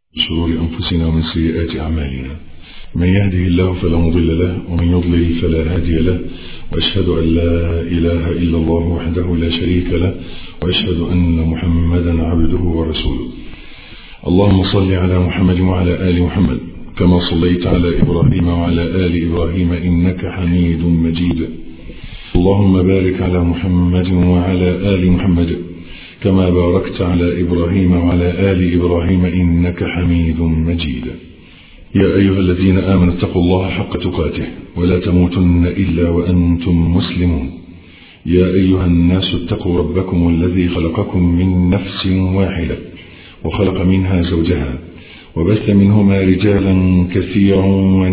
شرور أنفسنا ومن سيئات أعمالنا من يهده الله فلا مضل له ومن يضلل فلا هادي له وأشهد أن لا إله إلا الله وحده لا شريك له وأشهد أن محمدا عبده ورسوله اللهم صل على محمد وعلى آل محمد كما صليت على إبراهيم وعلى آل إبراهيم إنك حميد مجيد اللهم بارك على محمد وعلى آل محمد كما باركت على إبراهيم وعلى آل إبراهيم إنك حميد مجيد يا أيها الذين آمنوا اتقوا الله حق تقاته ولا تموتن إلا وأنتم مسلمون يا أيها الناس اتقوا ربكم الذي خلقكم من نفس واحدة وخلق منها زوجها وبث منهما رجالا كثيرا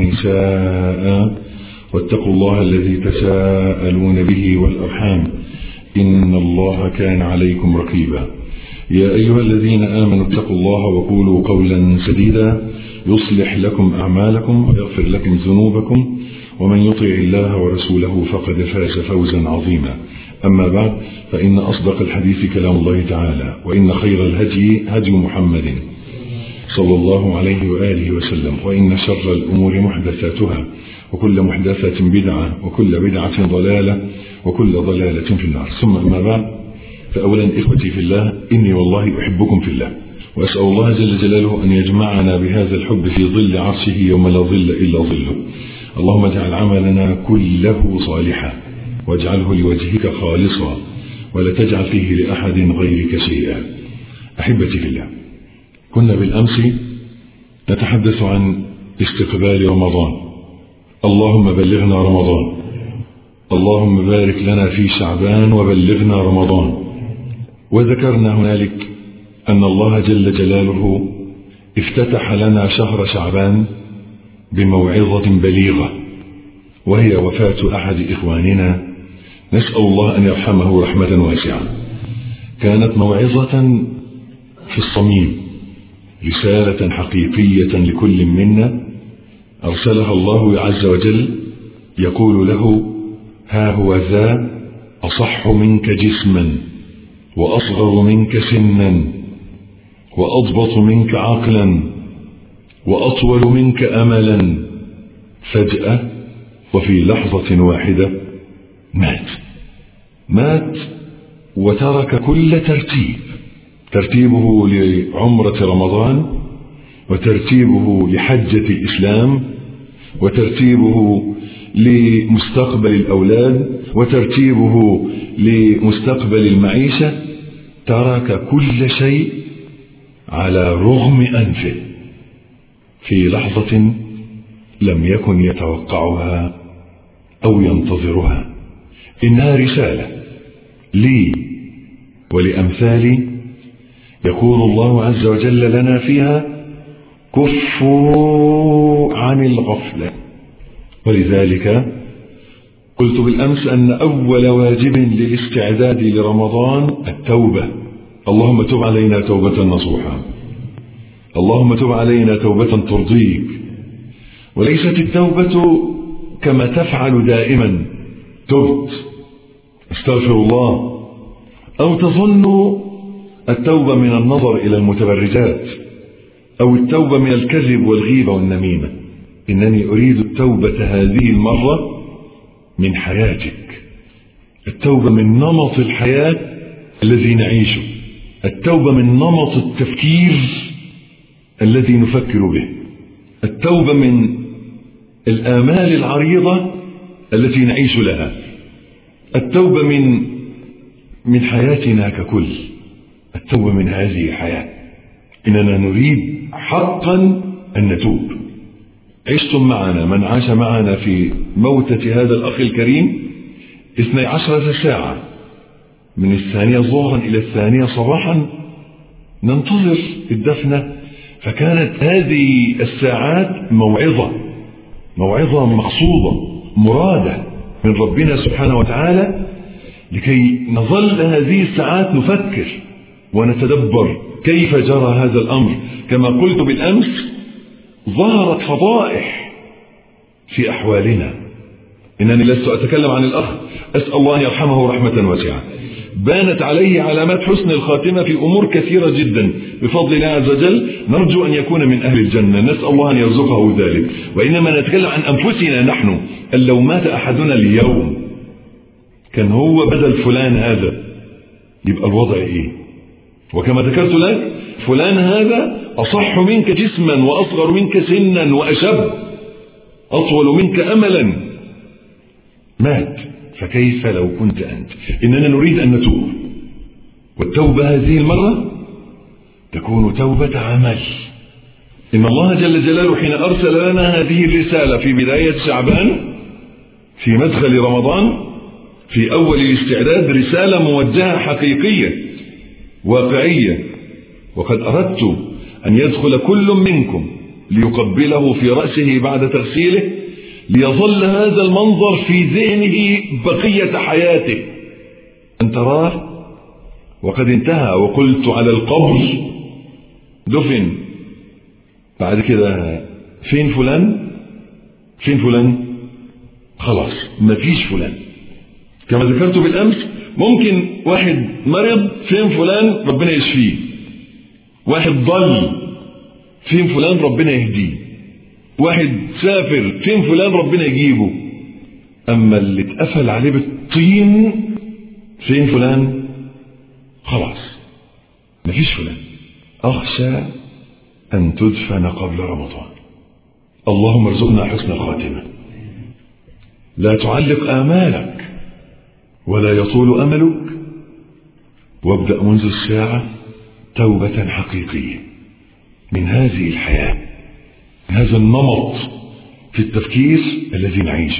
ونساء واتقوا الله الذي تساءلون به والأرحام إن الله كان عليكم رقيبا يا أيها الذين آمنوا اتقوا الله وقولوا قولا سديدا يصلح لكم أعمالكم ويغفر لكم ذنوبكم ومن يطع الله ورسوله فقد فاز فوزا عظيما أما بعد فإن أصدق الحديث كلام الله تعالى وإن خير الهدي هدي محمد صلى الله عليه وآله وسلم وإن شر الأمور محدثاتها وكل محدثة بدعة وكل بدعة ضلالة وكل ضلالة في النار ثم أما بعد فأولا إخوتي في الله إني والله أحبكم في الله وأسأل الله جل جلاله أن يجمعنا بهذا الحب في ظل عرشه يوم لا ظل إلا ظله اللهم اجعل عملنا كله صالحا واجعله لوجهك خالصا ولا تجعل فيه لأحد غيرك شيئا أحبتي في الله كنا بالأمس نتحدث عن استقبال رمضان اللهم بلغنا رمضان اللهم بارك لنا في شعبان وبلغنا رمضان وذكرنا هنالك أن الله جل جلاله افتتح لنا شهر شعبان بموعظة بليغة وهي وفاة أحد إخواننا نسأل الله أن يرحمه رحمة واسعة كانت موعظة في الصميم رسالة حقيقية لكل منا أرسلها الله عز وجل يقول له ها هو ذا أصح منك جسما وأصغر منك سنا وأضبط منك عقلا وأطول منك أملا فجأة وفي لحظة واحدة مات مات وترك كل ترتيب ترتيبه لعمرة رمضان وترتيبه لحجة الإسلام وترتيبه لمستقبل الأولاد وترتيبه لمستقبل المعيشة ترك كل شيء على رغم أنفه في لحظة لم يكن يتوقعها أو ينتظرها إنها رسالة لي ولأمثالي يقول الله عز وجل لنا فيها كفوا عن الغفلة ولذلك قلت بالأمس أن أول واجب للاستعداد لرمضان التوبة اللهم تب علينا توبة نصوحا اللهم تب علينا توبة ترضيك وليست التوبة كما تفعل دائما تبت استغفر الله أو تظن التوبة من النظر إلى المتبرجات أو التوبة من الكذب والغيبة والنميمة إنني أريد التوبة هذه المرة من حياتك التوبة من نمط الحياة الذي نعيشه التوبة من نمط التفكير الذي نفكر به التوبة من الآمال العريضة التي نعيش لها التوبة من من حياتنا ككل التوبة من هذه الحياة إننا نريد حقا أن نتوب عشتم معنا من عاش معنا في موتة هذا الأخ الكريم اثني عشرة ساعة من الثانية ظهرا إلى الثانية صباحا ننتظر الدفنة فكانت هذه الساعات موعظة موعظة مقصودة مرادة من ربنا سبحانه وتعالى لكي نظل هذه الساعات نفكر ونتدبر كيف جرى هذا الأمر كما قلت بالأمس ظهرت فضائح في أحوالنا إنني لست أتكلم عن الأخ أسأل الله أن يرحمه رحمة واسعة بانت عليه علامات حسن الخاتمة في أمور كثيرة جدا بفضل الله عز وجل نرجو أن يكون من أهل الجنة نسأل الله أن يرزقه ذلك وإنما نتكلم عن أنفسنا نحن أن لو مات أحدنا اليوم كان هو بدل فلان هذا يبقى الوضع إيه وكما ذكرت لك فلان هذا أصح منك جسما وأصغر منك سنا وأشب أطول منك أملا مات فكيف لو كنت أنت إننا نريد أن نتوب والتوبة هذه المرة تكون توبة عمل إن الله جل جلاله حين أرسل لنا هذه الرسالة في بداية شعبان في مدخل رمضان في أول الاستعداد رسالة موجهة حقيقية واقعية وقد أردت أن يدخل كل منكم ليقبله في رأسه بعد تغسيله ليظل هذا المنظر في ذهنه بقية حياته أن تراه وقد انتهى وقلت على القبر دفن بعد كده فين فلان فين فلان خلاص مفيش فلان كما ذكرت بالأمس ممكن واحد مرض فين فلان ربنا يشفيه واحد ضل فين فلان ربنا يهديه واحد سافر فين فلان ربنا يجيبه أما اللي اتقفل عليه بالطين فين فلان خلاص مفيش فلان أخشى أن تدفن قبل رمضان اللهم ارزقنا حسن الخاتمة لا تعلق آمالك ولا يطول أملك وابدأ منذ الساعة توبة حقيقية من هذه الحياة هذا النمط في التفكير الذي نعيشه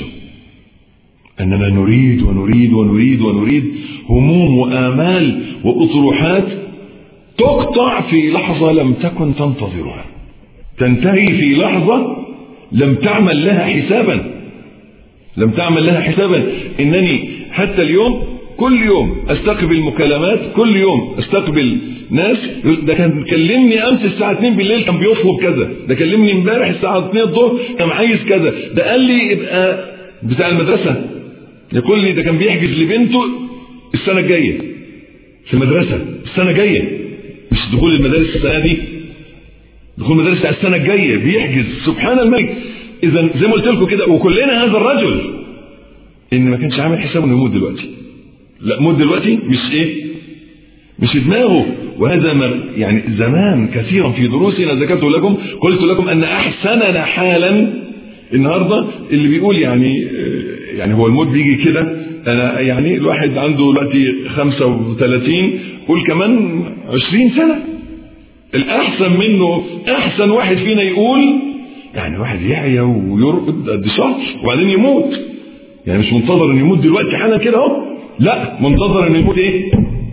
أننا نريد ونريد ونريد ونريد هموم وآمال وأطروحات تقطع في لحظة لم تكن تنتظرها تنتهي في لحظة لم تعمل لها حسابا لم تعمل لها حسابا إنني حتى اليوم كل يوم استقبل مكالمات كل يوم استقبل ناس ده كان كلمني امس الساعه 2 بالليل كان بيطلب كذا ده كلمني امبارح الساعه 2 الظهر كان عايز كذا ده قال لي يبقى بتاع المدرسه يقول لي ده كان بيحجز لبنته السنه الجايه في المدرسه السنه الجايه مش دخول المدارس السنه دي دخول المدارس السنه الجايه بيحجز سبحان الملك اذا زي ما قلت لكم كده وكلنا هذا الرجل ان ما كانش عامل حسابه انه يموت دلوقتي لا موت دلوقتي مش ايه مش في دماغه وهذا ما يعني زمان كثيرا في دروسنا ذكرت لكم قلت لكم ان احسننا حالا النهارده اللي بيقول يعني يعني هو الموت بيجي كده انا يعني الواحد عنده دلوقتي 35 قول كمان 20 سنه الاحسن منه احسن واحد فينا يقول يعني واحد يعيا ويرقد قد شهر وبعدين يموت يعني مش منتظر انه يموت دلوقتي حالا كده اهو لا منتظر انه يموت ايه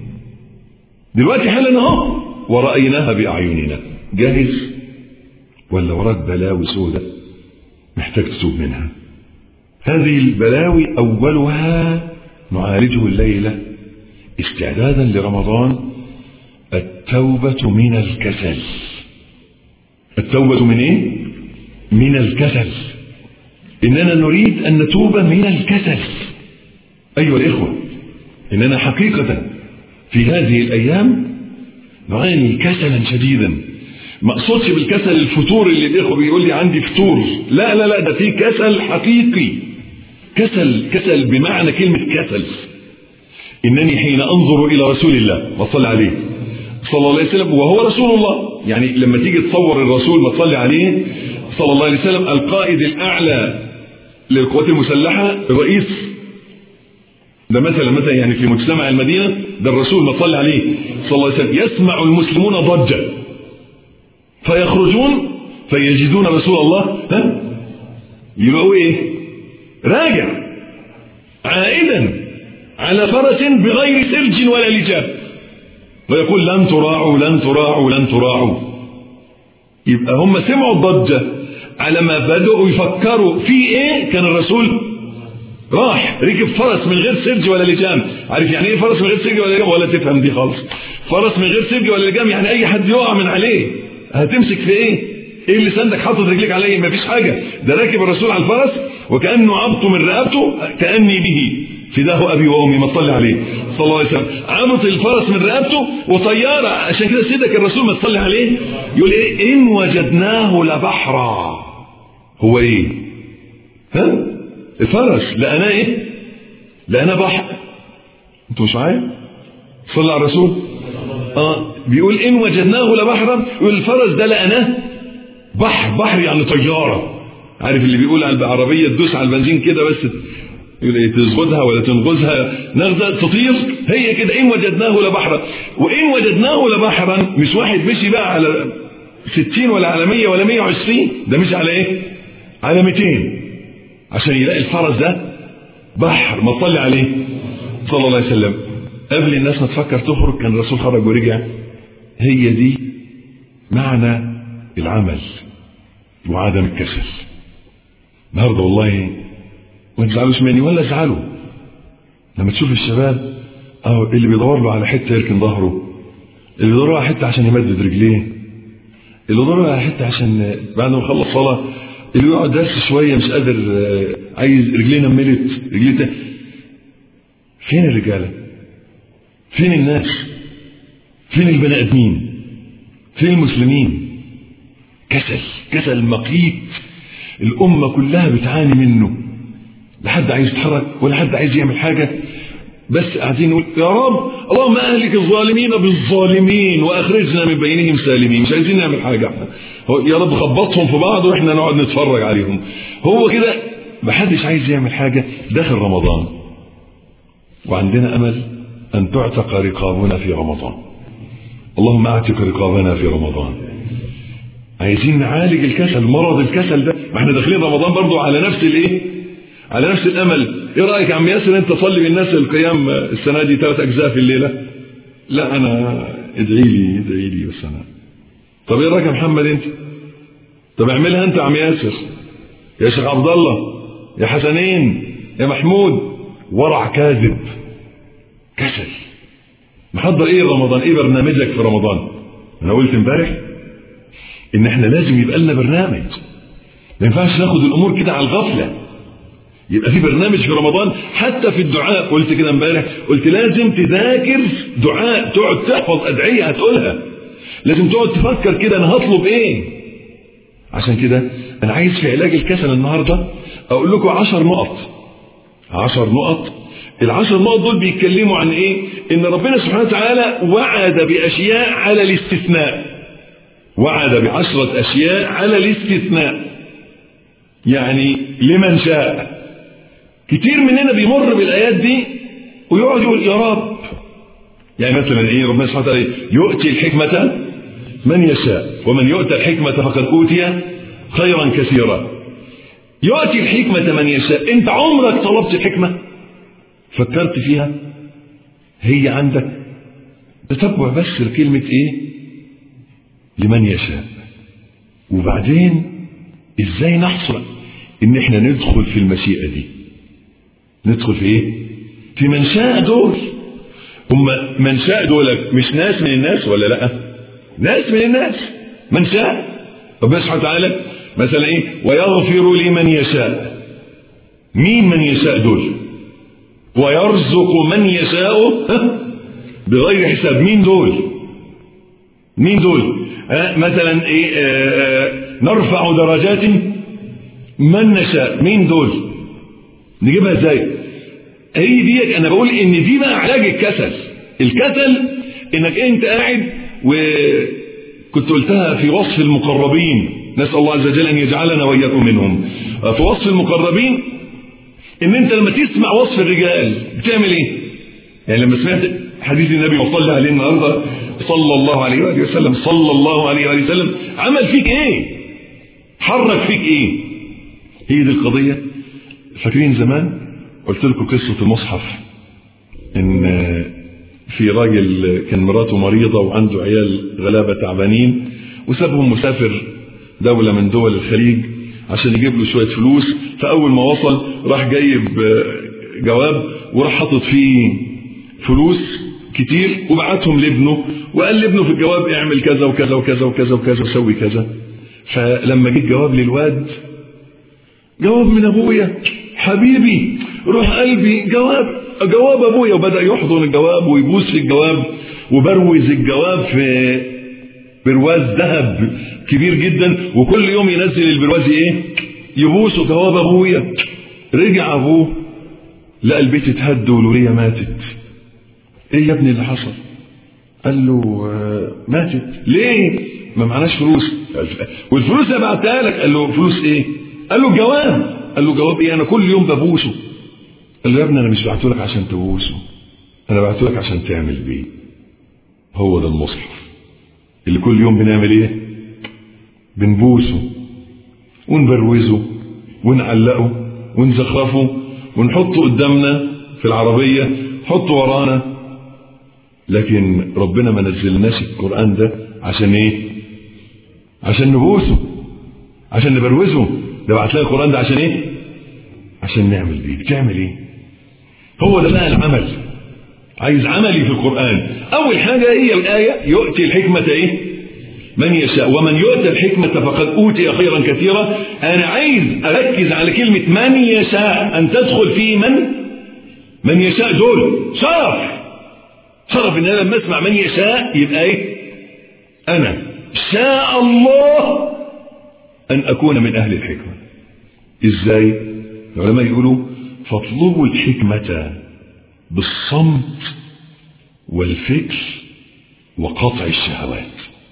دلوقتي حالا اهو ورأيناها بأعيننا جاهز ولا وراك بلاوي سودة محتاج تتوب منها هذه البلاوي أولها نعالجه الليلة استعدادا لرمضان التوبة من الكسل التوبة من ايه من الكسل إننا نريد أن نتوب من الكسل أيها الإخوة إننا حقيقة في هذه الأيام نعاني كسلا شديدا ما اقصدش بالكسل الفتور اللي الإخوة بيقول لي عندي فتور لا لا لا ده في كسل حقيقي كسل كسل بمعنى كلمة كسل إنني حين أنظر إلى رسول الله وصلى عليه صلى الله عليه وسلم وهو رسول الله يعني لما تيجي تصور الرسول ما تصلي عليه صلى الله عليه وسلم القائد الأعلى للقوات المسلحة الرئيس ده مثلا مثلا يعني في مجتمع المدينة ده الرسول ما صلى عليه صلى الله عليه وسلم يسمع المسلمون ضجة فيخرجون فيجدون رسول الله ها يبقوا ايه راجع عائدا على فرس بغير سرج ولا لجام ويقول لن تراعوا لن تراعوا لن تراعوا يبقى هم سمعوا الضجة على ما بدأوا يفكروا في ايه كان الرسول راح ركب فرس من غير سرج ولا لجام عارف يعني ايه فرس من غير سرج ولا لجام ولا تفهم دي خالص فرس من غير سرج ولا لجام يعني اي حد يقع من عليه هتمسك في ايه ايه اللي سندك حاطط رجليك عليه مفيش حاجه ده راكب الرسول على الفرس وكانه عبطه من رقبته كاني به فداه ابي وامي ما تصلي عليه صلى الله عليه وسلم عمط الفرس من رقبته وطياره عشان كده سيدك الرسول ما تصلي عليه يقول ايه ان وجدناه لبحرا هو ايه ها الفرس لقناه ايه لقناه بحر انتوا مش معايا صلى على الرسول اه بيقول ان وجدناه لبحرا يقول الفرس ده لقناه بحر بحر يعني طياره عارف اللي بيقول على العربيه تدوس على البنزين كده بس يقول ايه تزغدها ولا تنغزها نغزه تطير هي كده ان وجدناه لبحرا وان وجدناه لبحرا مش واحد مشي بقى على 60 ولا على 100 ولا 120 ده مش على ايه على 200 عشان يلاقي الفرس ده بحر ما تصلي عليه صلى الله عليه وسلم قبل الناس ما تفكر تخرج كان الرسول خرج ورجع هي دي معنى العمل وعدم الكسل النهارده والله ما تزعلوش مني ولا ازعلوا لما تشوف الشباب اهو اللي بيدور له على حته يركن ظهره اللي بيدور له على حته عشان يمدد رجليه اللي بيدور له على حته عشان بعد ما يخلص صلاه اللي يقعد درس شويه مش قادر عايز رجليه نملت رجليه فين الرجاله؟ فين الناس؟ فين البني ادمين؟ فين المسلمين؟ كسل كسل مقيت الامه كلها بتعاني منه لا حد عايز يتحرك ولا حد عايز يعمل حاجه بس قاعدين نقول يا رب اللهم اهلك الظالمين بالظالمين واخرجنا من بينهم سالمين مش عايزين نعمل حاجه احنا يا رب خبطهم في بعض واحنا نقعد نتفرج عليهم هو كده محدش عايز يعمل حاجه داخل رمضان وعندنا امل ان تعتق رقابنا في رمضان اللهم اعتق رقابنا في رمضان عايزين نعالج الكسل مرض الكسل ده ما احنا داخلين رمضان برضو على نفس الايه على نفس الامل ايه رايك يا عم ياسر انت صلي بالناس القيام السنه دي ثلاث اجزاء في الليله لا انا ادعي لي ادعي لي بس انا طب ايه رايك يا محمد انت طب اعملها انت يا عم ياسر يا شيخ عبد الله يا حسنين يا محمود ورع كاذب كسل محضر ايه رمضان ايه برنامجك في رمضان انا قلت امبارح ان احنا لازم يبقى لنا برنامج ما ينفعش ناخد الامور كده على الغفله يبقى في برنامج في رمضان حتى في الدعاء قلت كده امبارح قلت لازم تذاكر دعاء تقعد تحفظ ادعيه هتقولها لازم تقعد تفكر كده انا هطلب ايه عشان كده انا عايز في علاج الكسل النهارده اقول لكم عشر نقط عشر نقط العشر نقط دول بيتكلموا عن ايه ان ربنا سبحانه وتعالى وعد باشياء على الاستثناء وعد بعشرة اشياء على الاستثناء يعني لمن شاء كتير مننا بيمر بالايات دي ويقعد يقول يا رب يعني مثلا ايه ربنا سبحانه وتعالى يؤتي الحكمة من يشاء ومن يؤتى الحكمة فقد اوتي خيرا كثيرا يؤتي الحكمة من يشاء انت عمرك طلبت الحكمة فكرت فيها هي عندك تتبع بس كلمة ايه لمن يشاء وبعدين ازاي نحصل ان احنا ندخل في المشيئة دي ندخل في ايه في من شاء دول هم من شاء دولك مش ناس من الناس ولا لا ناس من الناس من شاء ربنا سبحانه وتعالى مثلا ايه ويغفر لمن يشاء مين من يشاء دول ويرزق من يشاء بغير حساب مين دول مين دول آه مثلا ايه آه نرفع درجات من نشاء مين دول نجيبها ازاي هي دي انا بقول ان دي بقى علاج الكسل الكسل انك انت قاعد وكنت قلتها في وصف المقربين نسال الله عز وجل ان يجعلنا واياكم منهم في وصف المقربين ان انت لما تسمع وصف الرجال بتعمل ايه يعني لما سمعت حديث النبي وصلى عليه النهارده صلى الله عليه واله وسلم صلى الله عليه واله وسلم عمل فيك ايه حرك فيك ايه هي دي القضيه فاكرين زمان قلت لكم قصه المصحف ان في راجل كان مراته مريضه وعنده عيال غلابه تعبانين وسابهم مسافر دوله من دول الخليج عشان يجيب له شويه فلوس فاول ما وصل راح جايب جواب وراح حاطط فيه فلوس كتير وبعتهم لابنه وقال لابنه في الجواب اعمل كذا وكذا وكذا وكذا وكذا وسوي كذا فلما جه الجواب للواد جواب من ابويا حبيبي روح قلبي جواب جواب ابويا وبدا يحضن الجواب ويبوس في الجواب وبروز الجواب في برواز ذهب كبير جدا وكل يوم ينزل البرواز ايه يبوسه جواب ابويا رجع ابوه لقى البيت اتهد ولوريا ماتت ايه يا ابني اللي حصل قال له آه، ماتت ليه ما معناش فلوس والفلوس اللي بعتها لك قال له فلوس ايه قال له جواب قال له جواب ايه انا كل يوم ببوسه قال له يا ابني انا مش بعته لك عشان تبوسه انا بعته لك عشان تعمل بيه هو ده المصحف اللي كل يوم بنعمل ايه بنبوسه ونبروزه ونعلقه ونزخرفه ونحطه قدامنا في العربية نحطه ورانا لكن ربنا ما نزلناش القرآن ده عشان ايه عشان نبوسه عشان نبروزه ده بعت لنا القرآن ده عشان ايه عشان نعمل بيه بتعمل ايه هو ده بقى العمل عايز عملي في القرآن أول حاجة هي الآية يؤتي الحكمة إيه من يشاء ومن يؤتى الحكمة فقد أوتي خيرا كثيرا أنا عايز أركز على كلمة من يشاء أن تدخل في من من يشاء دول شرف شرف إن أنا لما أسمع من يشاء يبقى إيه أنا شاء الله أن أكون من أهل الحكمة إزاي العلماء يقولوا فاطلبوا الحكمة بالصمت والفكر وقطع الشهوات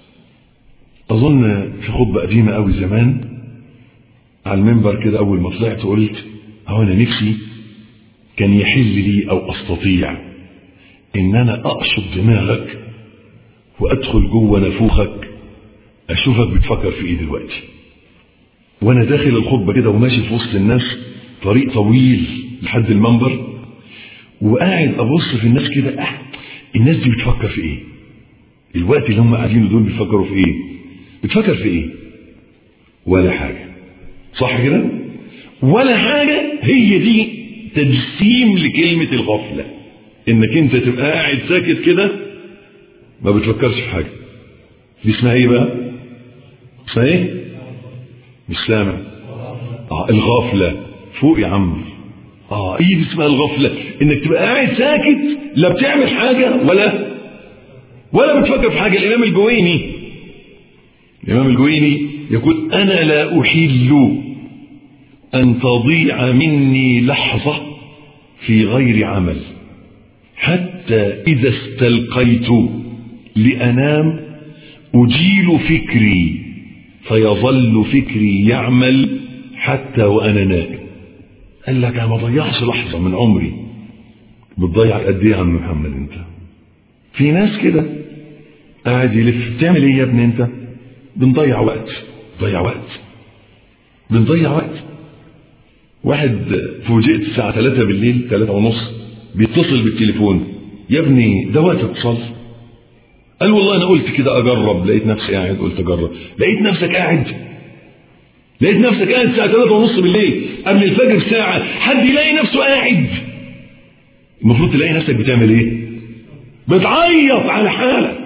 أظن في خطبة قديمة أوي زمان على المنبر كده أول ما طلعت قلت هو أنا نفسي كان يحل لي أو أستطيع إن أنا أقشط دماغك وأدخل جوه نافوخك أشوفك بتفكر في إيه دلوقتي وأنا داخل الخطبة كده وماشي في وسط الناس طريق طويل لحد المنبر وقاعد ابص في الناس كده أه الناس دي بتفكر في ايه الوقت اللي هم قاعدين دول بيفكروا في ايه بتفكر في ايه ولا حاجة صح كده ولا حاجة هي دي تجسيم لكلمة الغفلة انك انت تبقى قاعد ساكت كده ما بتفكرش في حاجة دي اسمها ايه بقى اسمها ايه مش سامع اه الغفلة فوق يا عم اه ايه دي اسمها الغفله انك تبقى قاعد ساكت لا بتعمل حاجه ولا ولا بتفكر في حاجه الامام الجويني الامام الجويني يقول انا لا احل ان تضيع مني لحظه في غير عمل حتى اذا استلقيت لانام اجيل فكري فيظل فكري يعمل حتى وانا نائم قال لك انا ما ضيعش لحظه من عمري بتضيع قد ايه يا عم محمد انت في ناس كده قاعد يلف بتعمل ايه يا ابني انت بنضيع وقت ضيع وقت بنضيع وقت واحد فوجئت الساعة 3 بالليل 3 ونص بيتصل بالتليفون يا ابني ده وقت اتصال قال والله انا قلت كده اجرب لقيت نفسي قاعد قلت اجرب لقيت نفسك قاعد لقيت نفسك قاعد الساعة 3 ونص بالليل قبل الفجر بساعة حد يلاقي نفسه قاعد المفروض تلاقي نفسك بتعمل ايه بتعيط على حالك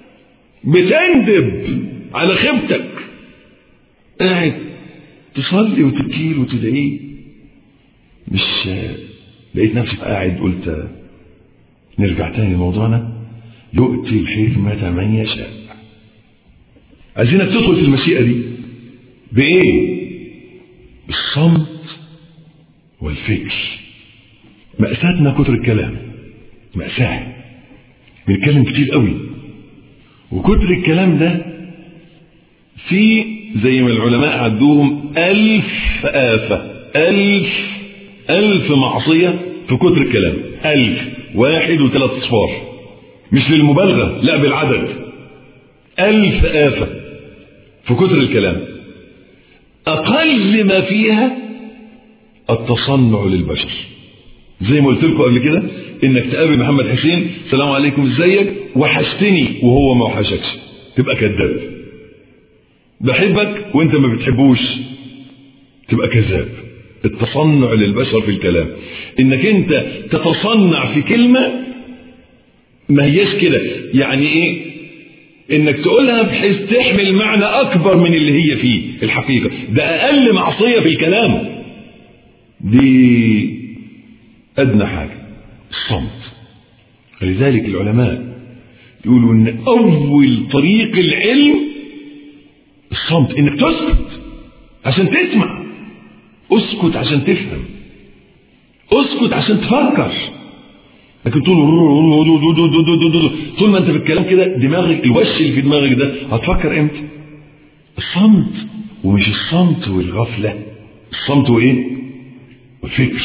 بتندب على خيبتك قاعد تصلي وتبكي له وتدعيه مش لقيت نفسك قاعد قلت نرجع تاني لموضوعنا يؤتي الحكمة من يشاء عايزينك تدخل في المشيئة دي بإيه؟ بالصمت والفكر مأساتنا كتر الكلام مأساة بنتكلم كتير قوي وكتر الكلام ده في زي ما العلماء عدوهم ألف آفة ألف ألف معصية في كتر الكلام ألف واحد وثلاث أصفار مش للمبالغة لا بالعدد ألف آفة في كتر الكلام أقل ما فيها التصنع للبشر زي ما قلت لكم قبل كده انك تقابل محمد حسين السلام عليكم ازيك وحشتني وهو ما وحشكش تبقى كذاب بحبك وانت ما بتحبوش تبقى كذاب التصنع للبشر في الكلام انك انت تتصنع في كلمة ما هياش كده يعني ايه انك تقولها بحيث تحمل معنى اكبر من اللي هي فيه الحقيقة ده اقل معصية في الكلام دي أدنى حاجة الصمت فلذلك العلماء يقولوا ان اول طريق العلم الصمت انك تسكت عشان تسمع اسكت عشان تفهم اسكت عشان تفكر لكن طول طول ما انت في الكلام كده دماغك الوش اللي في دماغك ده هتفكر امتى الصمت ومش الصمت والغفلة الصمت وايه والفكر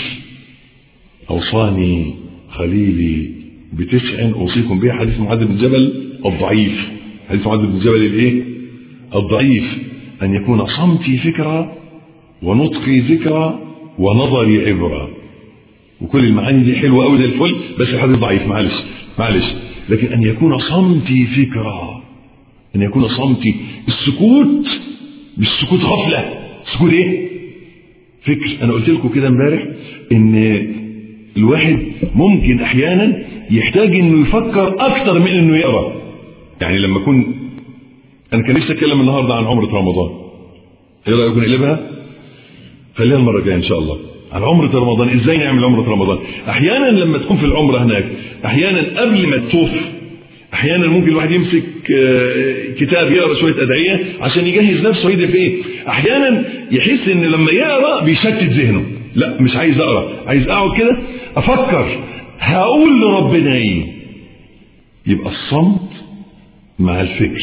اوصاني خليلي بتسع اوصيكم بها حديث معاذ بن جبل الضعيف حديث معاذ بن جبل الايه الضعيف ان يكون صمتي فكرة ونطقي ذكرى ونظري عبرة وكل المعاني دي حلوة قوي زي الفل بس الحديث ضعيف معلش معلش لكن ان يكون صمتي فكرة ان يكون صمتي السكوت مش سكوت غفلة سكوت ايه فكر انا قلت لكم كده امبارح ان الواحد ممكن احيانا يحتاج انه يفكر اكتر من انه يقرا يعني لما اكون انا كان نفسي اتكلم النهارده عن عمره رمضان ايه رايكم نقلبها خليها المره الجايه ان شاء الله عن عمرة رمضان ازاي نعمل عمرة رمضان احيانا لما تكون في العمرة هناك احيانا قبل ما تطوف احيانا ممكن الواحد يمسك كتاب يقرا شويه ادعيه عشان يجهز نفسه يدي في ايه احيانا يحس ان لما يقرا بيشتت ذهنه لا مش عايز اقرا عايز اقعد كده افكر هقول لربنا ايه يبقى الصمت مع الفكر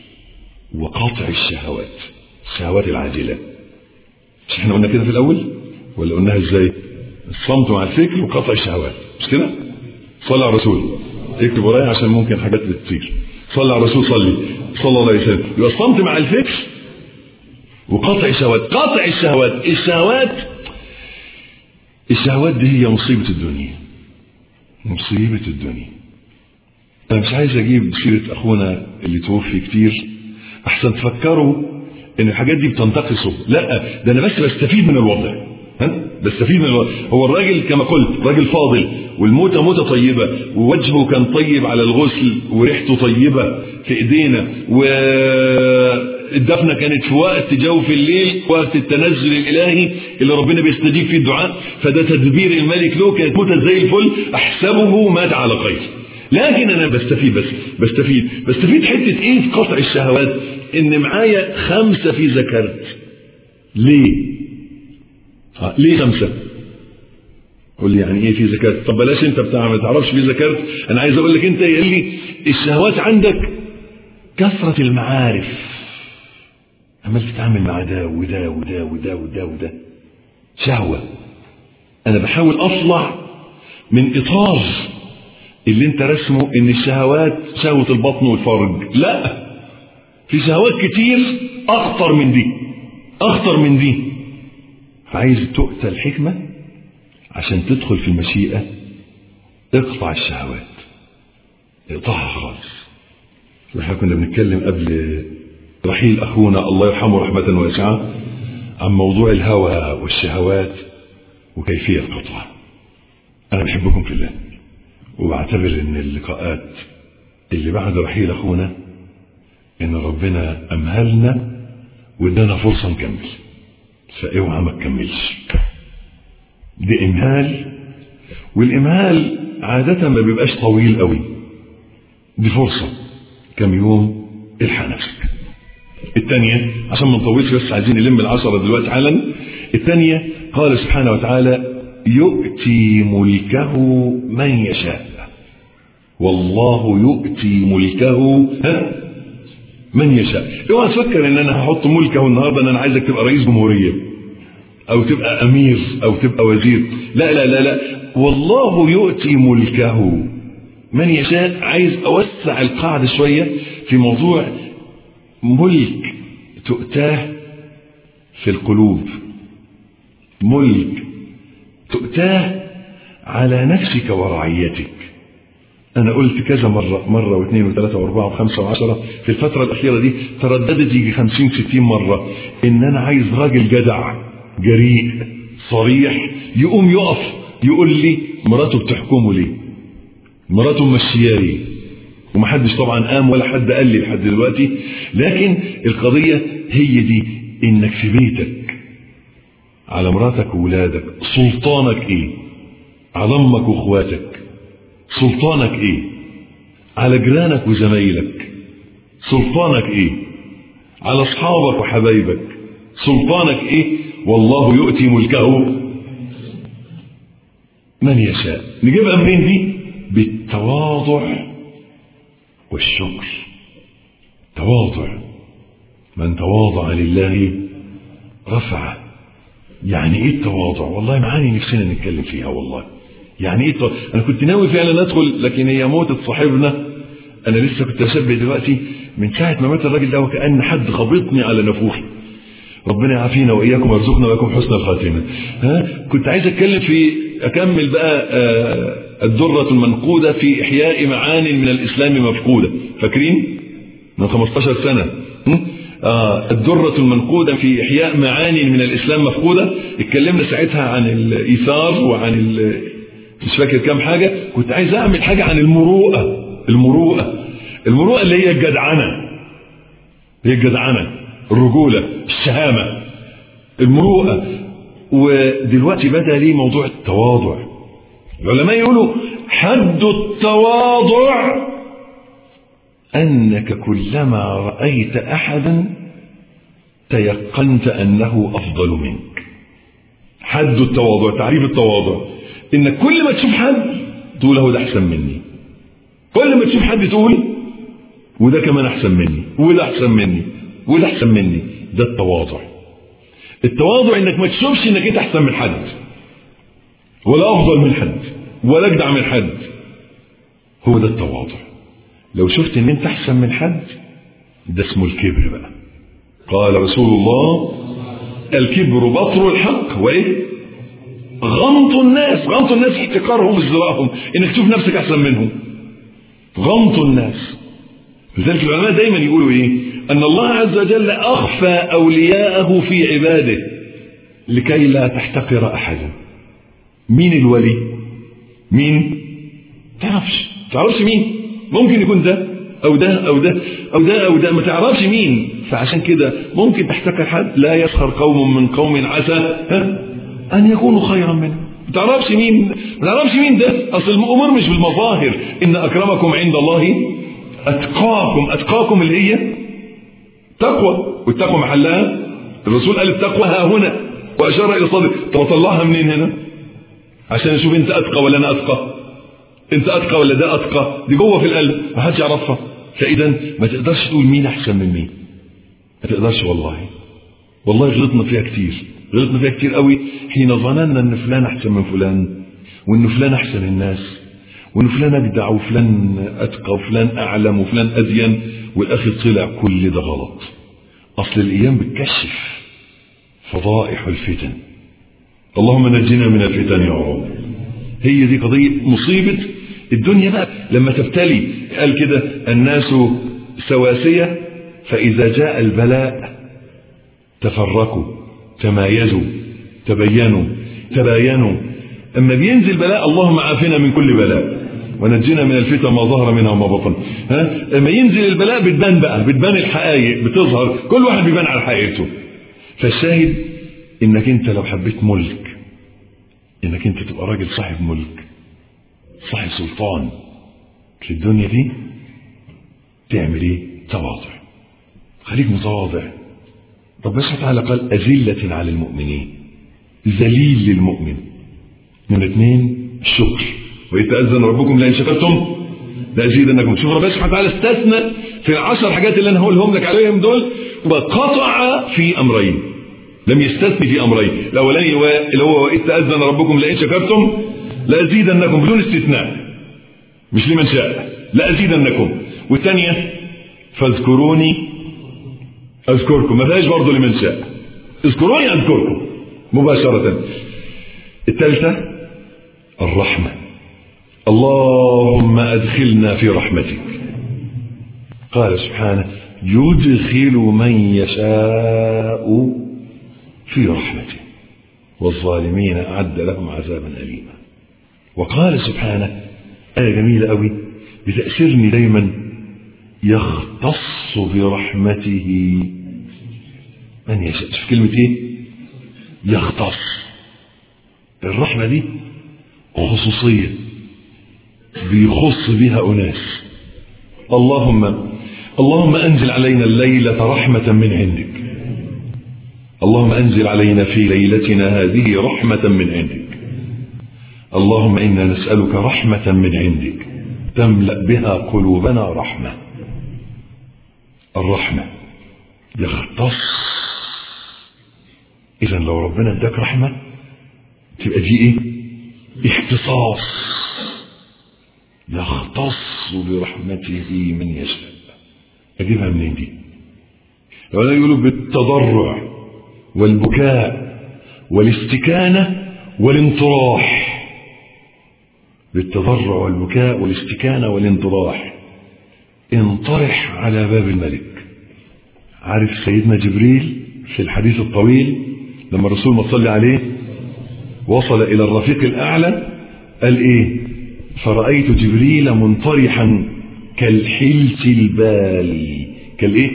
وقطع الشهوات الشهوات العاجله مش احنا قلنا كده في الاول ولا قلناها ازاي الصمت مع الفكر وقطع الشهوات مش كده صلى على الرسول اكتب ورايا عشان ممكن حاجات بتصير صلى على الرسول صلي صلى الله عليه وسلم يبقى الصمت مع الفكر وقطع الشهوات قطع الشهوات الشهوات الشهوات دي هي مصيبة الدنيا مصيبة الدنيا أنا مش عايز أجيب سيرة أخونا اللي توفي كتير أحسن تفكروا إن الحاجات دي بتنتقصه لا ده أنا بس بستفيد من الوضع ها بستفيد من الوضع هو الراجل كما قلت راجل فاضل والموتة موتة طيبة ووجهه كان طيب على الغسل وريحته طيبة في ايدينا والدفنة كانت في وقت جوف الليل وقت التنزل الالهي اللي ربنا بيستجيب فيه الدعاء فده تدبير الملك له كانت موتة زي الفل احسبه مات على خير لكن انا بستفيد بس بستفيد بستفيد حتة ايه في قطع الشهوات ان معايا خمسة في ذكرت ليه آه. ليه خمسة قول لي يعني ايه في زكاة طب بلاش انت بتاع ما تعرفش في زكاة انا عايز اقول لك انت يقول لي الشهوات عندك كثرة المعارف عمال تتعامل مع ده وده وده وده وده وده شهوة انا بحاول اطلع من اطار اللي انت رسمه ان الشهوات شهوة البطن والفرج لا في شهوات كتير اخطر من دي اخطر من دي فعايز تؤتى الحكمة عشان تدخل في المشيئة اقطع الشهوات اقطعها خالص واحنا كنا بنتكلم قبل رحيل اخونا الله يرحمه رحمة واسعة عن موضوع الهوى والشهوات وكيفية قطعها انا بحبكم في الله وبعتبر ان اللقاءات اللي بعد رحيل اخونا ان ربنا امهلنا وادانا فرصة نكمل فاوعى ما تكملش دي امهال والامهال عادة ما بيبقاش طويل قوي دي فرصة كم يوم الحق نفسك الثانية عشان ما نطولش بس عايزين نلم العشرة دلوقتي حالا الثانية قال سبحانه وتعالى يؤتي ملكه من يشاء والله يؤتي ملكه ها من يشاء اوعى تفكر ان انا هحط ملكه النهارده ان انا عايزك تبقى رئيس جمهوريه او تبقى امير او تبقى وزير لا لا لا لا والله يؤتي ملكه من يشاء عايز اوسع القاعده شويه في موضوع ملك تؤتاه في القلوب ملك تؤتاه على نفسك ورعيتك أنا قلت كذا مرة مرة واثنين وثلاثة وأربعة وخمسة وعشرة في الفترة الأخيرة دي ترددت يجي خمسين ستين مرة إن أنا عايز راجل جدع جريء صريح يقوم يقف يقول لي مراته بتحكمه ليه مراته ممشياه ليه ومحدش طبعا قام ولا حد قال لي لحد دلوقتي لكن القضية هي دي إنك في بيتك على مراتك وولادك سلطانك إيه على امك واخواتك سلطانك ايه على جيرانك وزمايلك سلطانك ايه على اصحابك وحبايبك سلطانك ايه والله يؤتي ملكه من يشاء نجيبها منين دي بالتواضع والشكر تواضع من تواضع لله رفعه يعني ايه التواضع والله معاني نفسنا نتكلم فيها والله يعني ايه التواضع انا كنت ناوي فعلا ادخل لكن هي موتة صاحبنا انا لسه كنت اشبه دلوقتي من ساعه ما مات الراجل ده وكان حد خبطني على نافوخي ربنا يعافينا واياكم ويرزقنا لكم حسن الخاتمه ها كنت عايز اتكلم في اكمل بقى آه الدرة المنقودة في إحياء معان من الإسلام مفقودة فاكرين من 15 سنة آه الدرة المنقودة في إحياء معان من الإسلام مفقودة اتكلمنا ساعتها عن الإيثار وعن مش فاكر كام حاجة كنت عايز أعمل حاجة عن المروءة المروءة المروءة اللي هي الجدعنة هي الجدعنة الرجولة الشهامة المروءة ودلوقتي بدأ لي موضوع التواضع العلماء يقولوا حد التواضع أنك كلما رأيت أحدا تيقنت أنه أفضل منك حد التواضع تعريف التواضع إنك كل ما تشوف حد تقول هو ده أحسن مني كل ما تشوف حد تقول وده كمان أحسن مني وده أحسن مني وده أحسن مني ده التواضع التواضع إنك ما تشوفش إنك أنت أحسن من حد ولا أفضل من حد ولا أجدع من حد هو ده التواضع لو شفت ان انت احسن من حد ده اسمه الكبر بقى قال رسول الله الكبر بطر الحق وايه غمط الناس غمط الناس احتقارهم وازدراءهم انك تشوف نفسك احسن منهم غمط الناس لذلك العلماء دايما يقولوا ايه ان الله عز وجل اخفى اولياءه في عباده لكي لا تحتقر احدا مين الولي مين تعرفش تعرفش مين ممكن يكون ده او ده او ده او ده او ده ما تعرفش مين فعشان كده ممكن تحتقر حد لا يسخر قوم من قوم عسى ان يكونوا خيرا منه ما تعرفش مين ما تعرفش مين ده اصل الامور مش بالمظاهر ان اكرمكم عند الله اتقاكم اتقاكم اللي هي تقوى والتقوى محلها الرسول قال التقوى ها هنا واشار الى صدر طب اطلعها منين هنا عشان اشوف انت اتقى ولا انا اتقى انت اتقى ولا ده اتقى دي جوه في القلب ما حدش يعرفها فاذا ما تقدرش تقول مين احسن من مين ما تقدرش والله والله غلطنا فيها كتير غلطنا فيها كتير قوي حين ظننا ان فلان احسن من فلان وان فلان احسن الناس وان فلان اجدع وفلان اتقى وفلان اعلم وفلان ازين والاخر طلع كل ده غلط اصل الايام بتكشف فضائح الفتن اللهم نجنا من الفتن يا رب هي دي قضية مصيبة الدنيا بقى لما تبتلي قال كده الناس سواسية فإذا جاء البلاء تفرقوا تمايزوا تبينوا تباينوا أما بينزل بلاء اللهم عافنا من كل بلاء ونجينا من الفتن ما ظهر منها وما بطن ها لما ينزل البلاء بتبان بقى بتبان الحقائق بتظهر كل واحد بيبان على حقيقته فالشاهد انك انت لو حبيت ملك انك انت تبقى راجل صاحب ملك صاحب سلطان في الدنيا دي تعمل ايه تواضع خليك متواضع ربنا سبحانه وتعالى قال أذلة على المؤمنين ذليل للمؤمن من اثنين الشكر وإذ تأذن ربكم لئن شكرتم لأزيدنكم شوف ربنا سبحانه وتعالى استثنى في العشر حاجات اللي أنا هقولهم لك عليهم دول وقطع في أمرين لم يستثني في أمرين الأولاني اللي هو وإذ تأذن ربكم لئن شكرتم لأزيدنكم بدون استثناء مش لمن شاء لأزيدنكم والثانية فاذكروني أذكركم ما فيهاش برضه لمن شاء اذكروني أذكركم مباشرة الثالثة الرحمة اللهم أدخلنا في رحمتك قال سبحانه يدخل من يشاء في رحمته والظالمين أعد لهم عذابا أليما وقال سبحانه آية جميلة قوي بتأثيرني دايما يختص برحمته من يشاء في كلمة ايه يختص الرحمة دي خصوصية بيخص بها أناس اللهم اللهم أنزل علينا الليلة رحمة من عندك اللهم أنزل علينا في ليلتنا هذه رحمة من عندك اللهم إنا نسألك رحمة من عندك تملأ بها قلوبنا رحمة الرحمة يختص إذا لو ربنا اداك رحمة تبقى دي إيه؟ اختصاص يختص برحمته من يشاء أجيبها منين دي؟ لو يقولوا بالتضرع والبكاء والاستكانة والانطراح بالتضرع والبكاء والاستكانة والانطراح انطرح على باب الملك عارف سيدنا جبريل في الحديث الطويل لما الرسول ما صلي عليه وصل إلى الرفيق الأعلى قال إيه فرأيت جبريل منطرحا كالحلس البالي كالإيه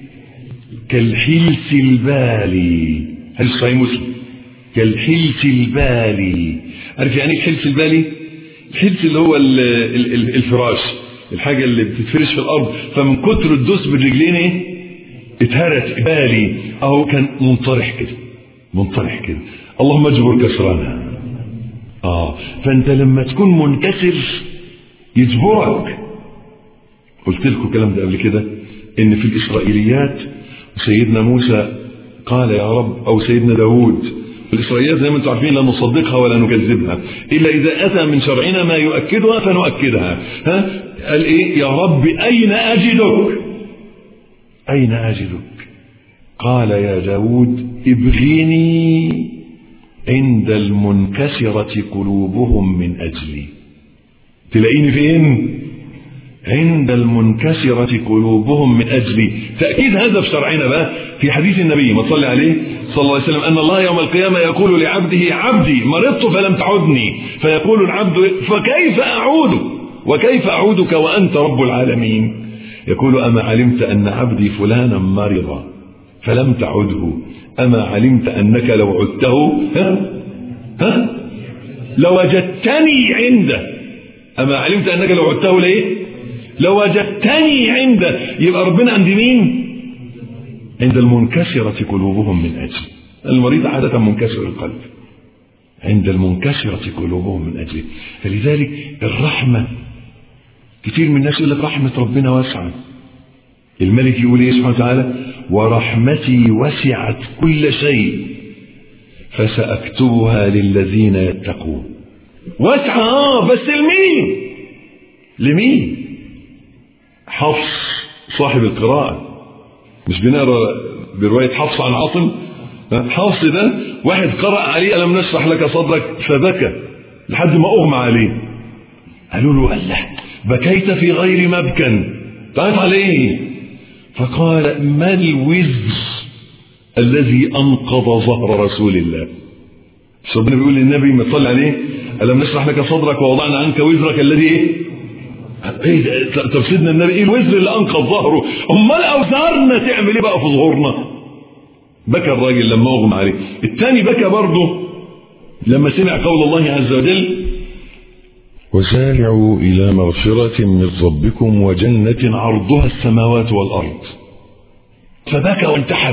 كالحلس البالي هل صحيح مسلم كالحلس البالي عارف يعني ايه الحلس البالي الحلس اللي هو ال ال ال الفراش الحاجة اللي بتتفرش في الأرض فمن كتر الدوس بالرجلين ايه اتهرت بالي اهو كان منطرح كده منطرح كده اللهم اجبر كسرنا اه فانت لما تكون منكسر يجبرك قلت لكم الكلام ده قبل كده ان في الاسرائيليات سيدنا موسى قال يا رب او سيدنا داود الإسرائيليات زي ما انتم عارفين لا نصدقها ولا نكذبها إلا إذا أتى من شرعنا ما يؤكدها فنؤكدها ها قال إيه يا رب أين أجدك أين أجدك قال يا داود ابغيني عند المنكسرة قلوبهم من أجلي تلاقيني فين عند المنكسرة قلوبهم من أجلي تأكيد هذا في شرعنا بقى في حديث النبي ما صلى عليه صلى الله عليه وسلم أن الله يوم القيامة يقول لعبده عبدي مرضت فلم تعدني فيقول العبد فكيف أعود وكيف أعودك وأنت رب العالمين يقول أما علمت أن عبدي فلانا مرض فلم تعده أما علمت أنك لو عدته ها ها لوجدتني عنده أما علمت أنك لو عدته ليه لوجدتني عنده يبقى ربنا عند مين عند المنكسرة قلوبهم من أجل المريض عادة منكسر القلب عند المنكسرة قلوبهم من أجله فلذلك الرحمة كتير من الناس يقول لك رحمة ربنا واسعة الملك يقول ايه سبحانه وتعالى ورحمتي وسعت كل شيء فسأكتبها للذين يتقون واسعة اه بس لمين لمين حفص صاحب القراءة مش بنقرا برواية حفص عن عاصم حفص ده واحد قرأ عليه ألم نشرح لك صدرك فبكى لحد ما أغمى عليه قالوا له الله بكيت في غير مبكى تعرف على ايه فقال ما الوزر الذي أنقض ظهر رسول الله ربنا بيقول للنبي ما تصلي عليه ألم نشرح لك صدرك ووضعنا عنك وزرك الذي ايه ايه ده طب سيدنا النبي ايه الوزر اللي انقذ ظهره امال اوزارنا تعمل ايه بقى في ظهورنا بكى الراجل لما اغمى عليه الثاني بكى برضه لما سمع قول الله عز وجل وسارعوا إلى مغفرة من ربكم وجنة عرضها السماوات والأرض فبكى وانتحب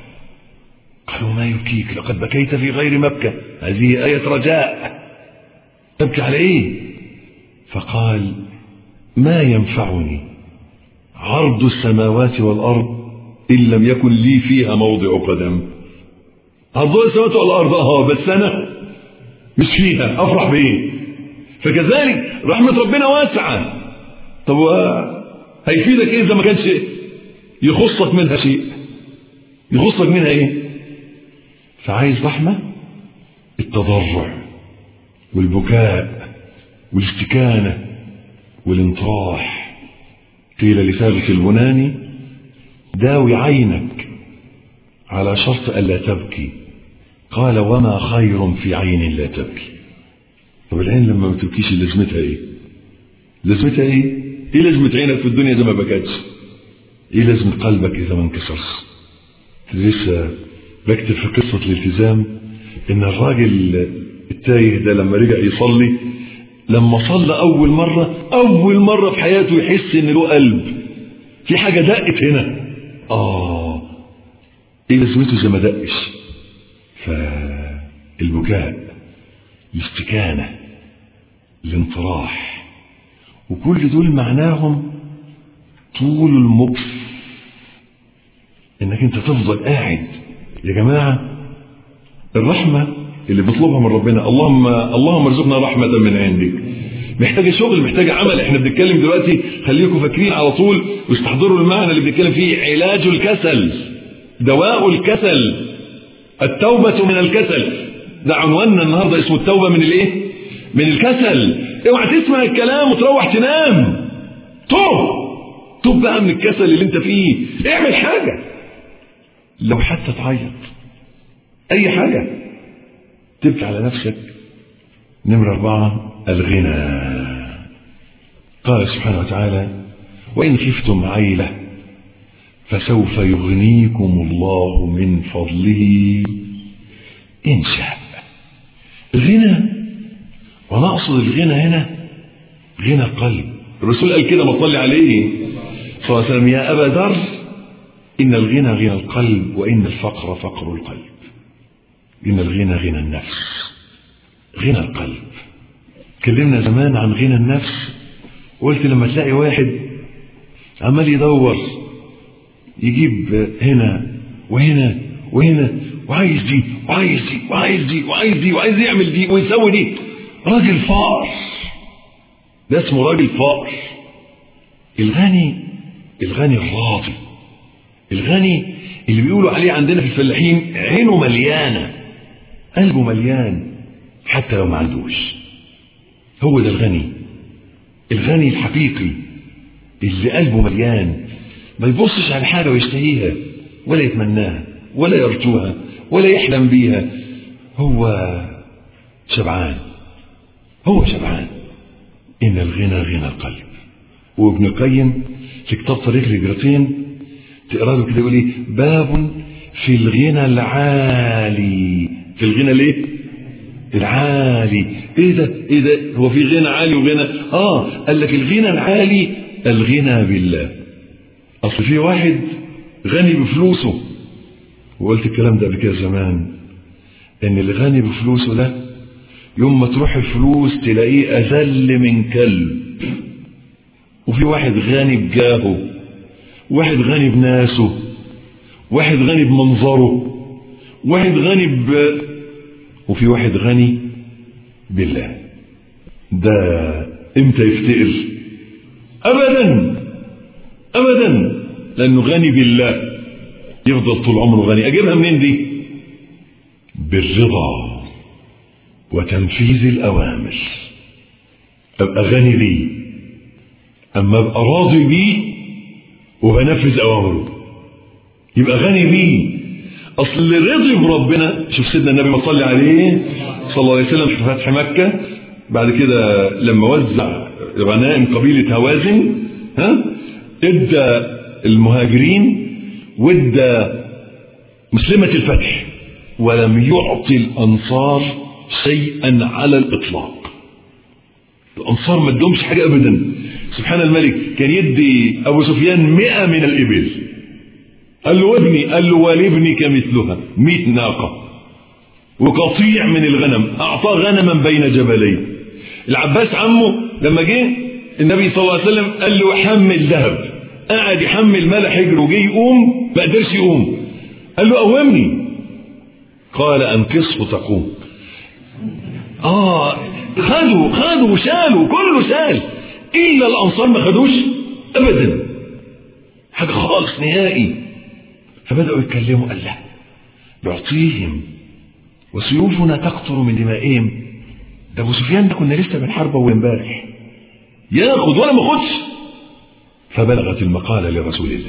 قالوا ما يبكيك لقد بكيت في غير مبكى هذه آية رجاء تبكي على ايه فقال ما ينفعني عرض السماوات والأرض إن لم يكن لي فيها موضع قدم عرض السماوات والأرض اه بس أنا مش فيها أفرح بإيه فكذلك رحمة ربنا واسعة طب هيفيدك إيه إذا ما كانش يخصك منها شيء يخصك منها إيه فعايز رحمة التضرع والبكاء والاستكانة والانطراح قيل لثابت البناني داوي عينك على شرط ألا تبكي قال وما خير في عين لا تبكي طب العين لما ما تبكيش لازمتها ايه لازمتها ايه ايه لازمة عينك في الدنيا اذا ما بكتش ايه لازمة قلبك اذا ما انكسرش لسه بكتب في قصة الالتزام ان الراجل التايه ده لما رجع يصلي لما صلى أول مرة أول مرة في حياته يحس إن له قلب في حاجة دقت هنا آه إيه لازمته زي ما دقش فالبكاء الاستكانة الانطراح وكل دول معناهم طول المكث انك انت تفضل قاعد يا جماعة الرحمة اللي بنطلبها من ربنا اللهم اللهم ارزقنا رحمة من عندك محتاجة شغل محتاجة عمل احنا بنتكلم دلوقتي خليكم فاكرين على طول واستحضروا المعنى اللي بنتكلم فيه علاج الكسل دواء الكسل التوبة من الكسل ده عنواننا النهاردة اسمه التوبة من الايه من الكسل اوعى تسمع الكلام وتروح تنام توب توب بقى من الكسل اللي انت فيه اعمل حاجة لو حتى تعيط اي حاجة تبكي على نفسك نمرة اربعة الغنى قال سبحانه وتعالى وإن خفتم عيلة فسوف يغنيكم الله من فضله إن شاء الغنى وأنا أقصد الغنى هنا غنى القلب الرسول قال كده ما صلي عليه صلى الله عليه وسلم يا أبا ذر إن الغنى غنى القلب وإن الفقر فقر القلب إن الغنى غنى النفس غنى القلب اتكلمنا زمان عن غنى النفس قلت لما تلاقي واحد عمال يدور يجيب هنا وهنا وهنا وعايز دي وعايز دي وعايز دي وعايز دي وعايز يعمل دي ويسوي دي راجل فقر ده اسمه راجل فقر الغني الغني الراضي الغني اللي بيقولوا عليه عندنا في الفلاحين عينه مليانه قلبه مليان حتى لو ما عندوش هو ده الغني الغني الحقيقي اللي قلبه مليان ما يبصش على حاجه ويشتهيها ولا يتمناها ولا يرجوها ولا يحلم بيها هو شبعان هو شبعان ان الغنى غنى القلب وابن القيم في كتاب طريق الهجرتين تقرا له كده يقول ايه باب في الغنى العالي في الغنى ليه العالي ايه ده ايه ده هو في غنى عالي وغنى اه قال لك الغنى العالي الغنى بالله اصل في واحد غني بفلوسه وقلت الكلام ده قبل كده زمان ان اللي غني بفلوسه ده يوم ما تروح الفلوس تلاقيه اذل من كلب وفي واحد غني بجاهه واحد غني بناسه واحد غني بمنظره واحد غني ب وفي واحد غني بالله ده امتى يفتقر ابدا ابدا لانه غني بالله يفضل طول عمره غني اجيبها منين دي بالرضا وتنفيذ الاوامر ابقى غني بيه اما ابقى راضي بيه وبنفذ اوامره يبقى غني بيه اصل اللي رضي بربنا شوف سيدنا النبي ما صلي عليه صلى الله عليه وسلم في فتح مكه بعد كده لما وزع غنائم قبيله هوازن ها ادى المهاجرين وادى مسلمه الفتح ولم يعطي الانصار شيئا على الاطلاق الانصار ما ادهمش حاجه ابدا سبحان الملك كان يدي ابو سفيان مئة من الابل قال له ابني قال له ولابنك مثلها مئة ناقة وقطيع من الغنم أعطاه غنما بين جبلين العباس عمه لما جه النبي صلى الله عليه وسلم قال له حمل ذهب قعد يحمل مال حجر وجه يقوم ما قدرش يقوم قال له قومني قال انقصه تقوم اه خدوا خدوا شالوا كله شال الا الانصار ما خدوش ابدا حاجه خالص نهائي فبداوا يتكلموا قال لا نعطيهم وسيوفنا تقطر من دمائهم ده ابو سفيان ده كنا لسه بنحاربه امبارح ياخد ولا ما خدش فبلغت المقالة لرسول الله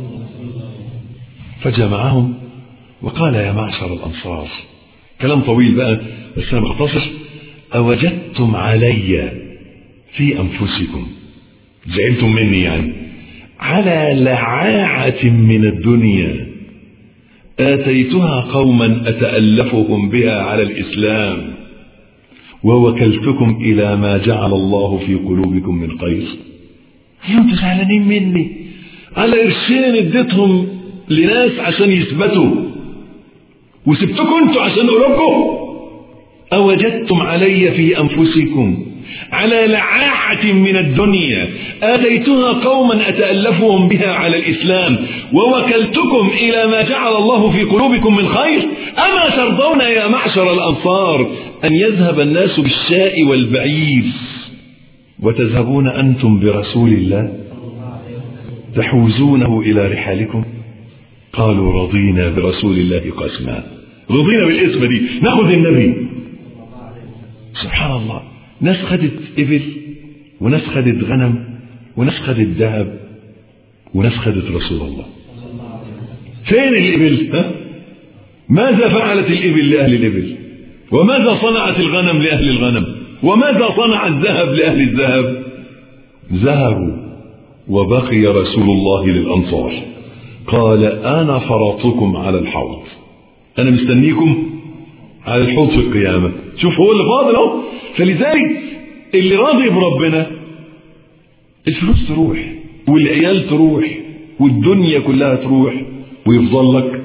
فجمعهم وقال يا معشر الأنصار كلام طويل بقى بس أنا بختصر أوجدتم علي في أنفسكم زعلتم مني يعني على لعاعة من الدنيا آتيتها قوما أتألفهم بها على الإسلام ووكلتكم إلى ما جعل الله في قلوبكم من خير انتوا زعلانين مني على قرشين اديتهم لناس عشان يثبتوا وسبتكم انتوا عشان قلوبكم أوجدتم علي في أنفسكم على لعاحة من الدنيا آتيتها قوما أتألفهم بها على الإسلام ووكلتكم إلى ما جعل الله في قلوبكم من خير أما ترضون يا معشر الأنصار أن يذهب الناس بالشاء والبعير وتذهبون أنتم برسول الله تحوزونه إلى رحالكم قالوا رضينا برسول الله قسما رضينا بالاسم دي ناخذ النبي سبحان الله ناس خدت إبل وناس خدت غنم وناس خدت ذهب وناس خدت رسول الله فين الإبل ها؟ ماذا فعلت الإبل لأهل الإبل وماذا صنعت الغنم لأهل الغنم وماذا صنع الذهب لأهل الذهب ذهبوا وبقي رسول الله للأنصار قال أنا فرطكم على الحوض أنا مستنيكم على الحوض في القيامة شوف هو اللي فاضل اهو فلذلك اللي راضي بربنا الفلوس تروح والعيال تروح والدنيا كلها تروح ويفضل لك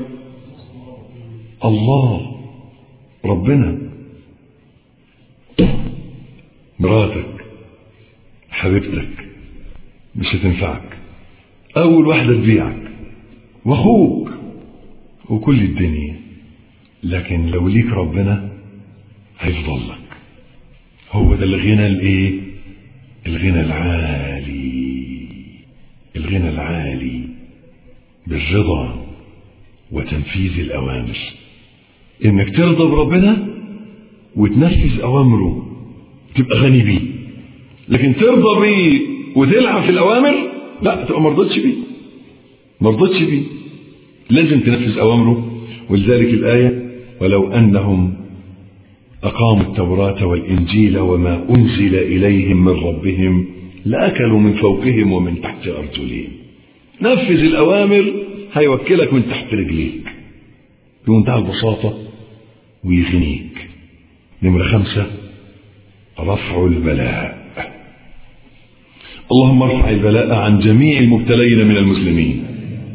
الله ربنا مراتك حبيبتك مش هتنفعك اول واحدة تبيعك واخوك وكل الدنيا لكن لو ليك ربنا هيفضل لك هو ده الغنى الايه الغنى العالي الغنى العالي بالرضا وتنفيذ الاوامر انك ترضى بربنا وتنفذ اوامره تبقى غني بيه لكن ترضى بيه وتلعب في الاوامر لا تبقى ما رضتش بيه ما رضتش بيه لازم تنفذ اوامره ولذلك الايه ولو انهم أقاموا التوراة والإنجيل وما أنزل إليهم من ربهم لأكلوا من فوقهم ومن تحت أرجلهم نفذ الأوامر هيوكلك من تحت رجليك بمنتهى البساطة ويغنيك نمرة خمسة رفع البلاء اللهم ارفع البلاء عن جميع المبتلين من المسلمين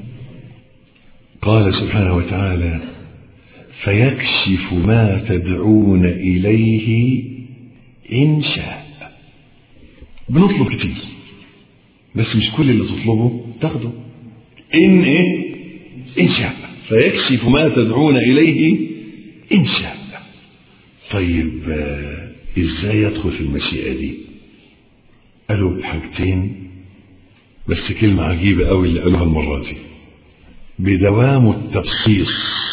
قال سبحانه وتعالى فيكشف ما تدعون إليه إن شاء بنطلب كتير بس مش كل اللي تطلبه تاخده إن إيه إن شاء فيكشف ما تدعون إليه إن شاء طيب آه، إزاي يدخل في المشيئة دي قالوا بحاجتين بس كلمة عجيبة قوي اللي قالوها المرة دي بدوام التبصيص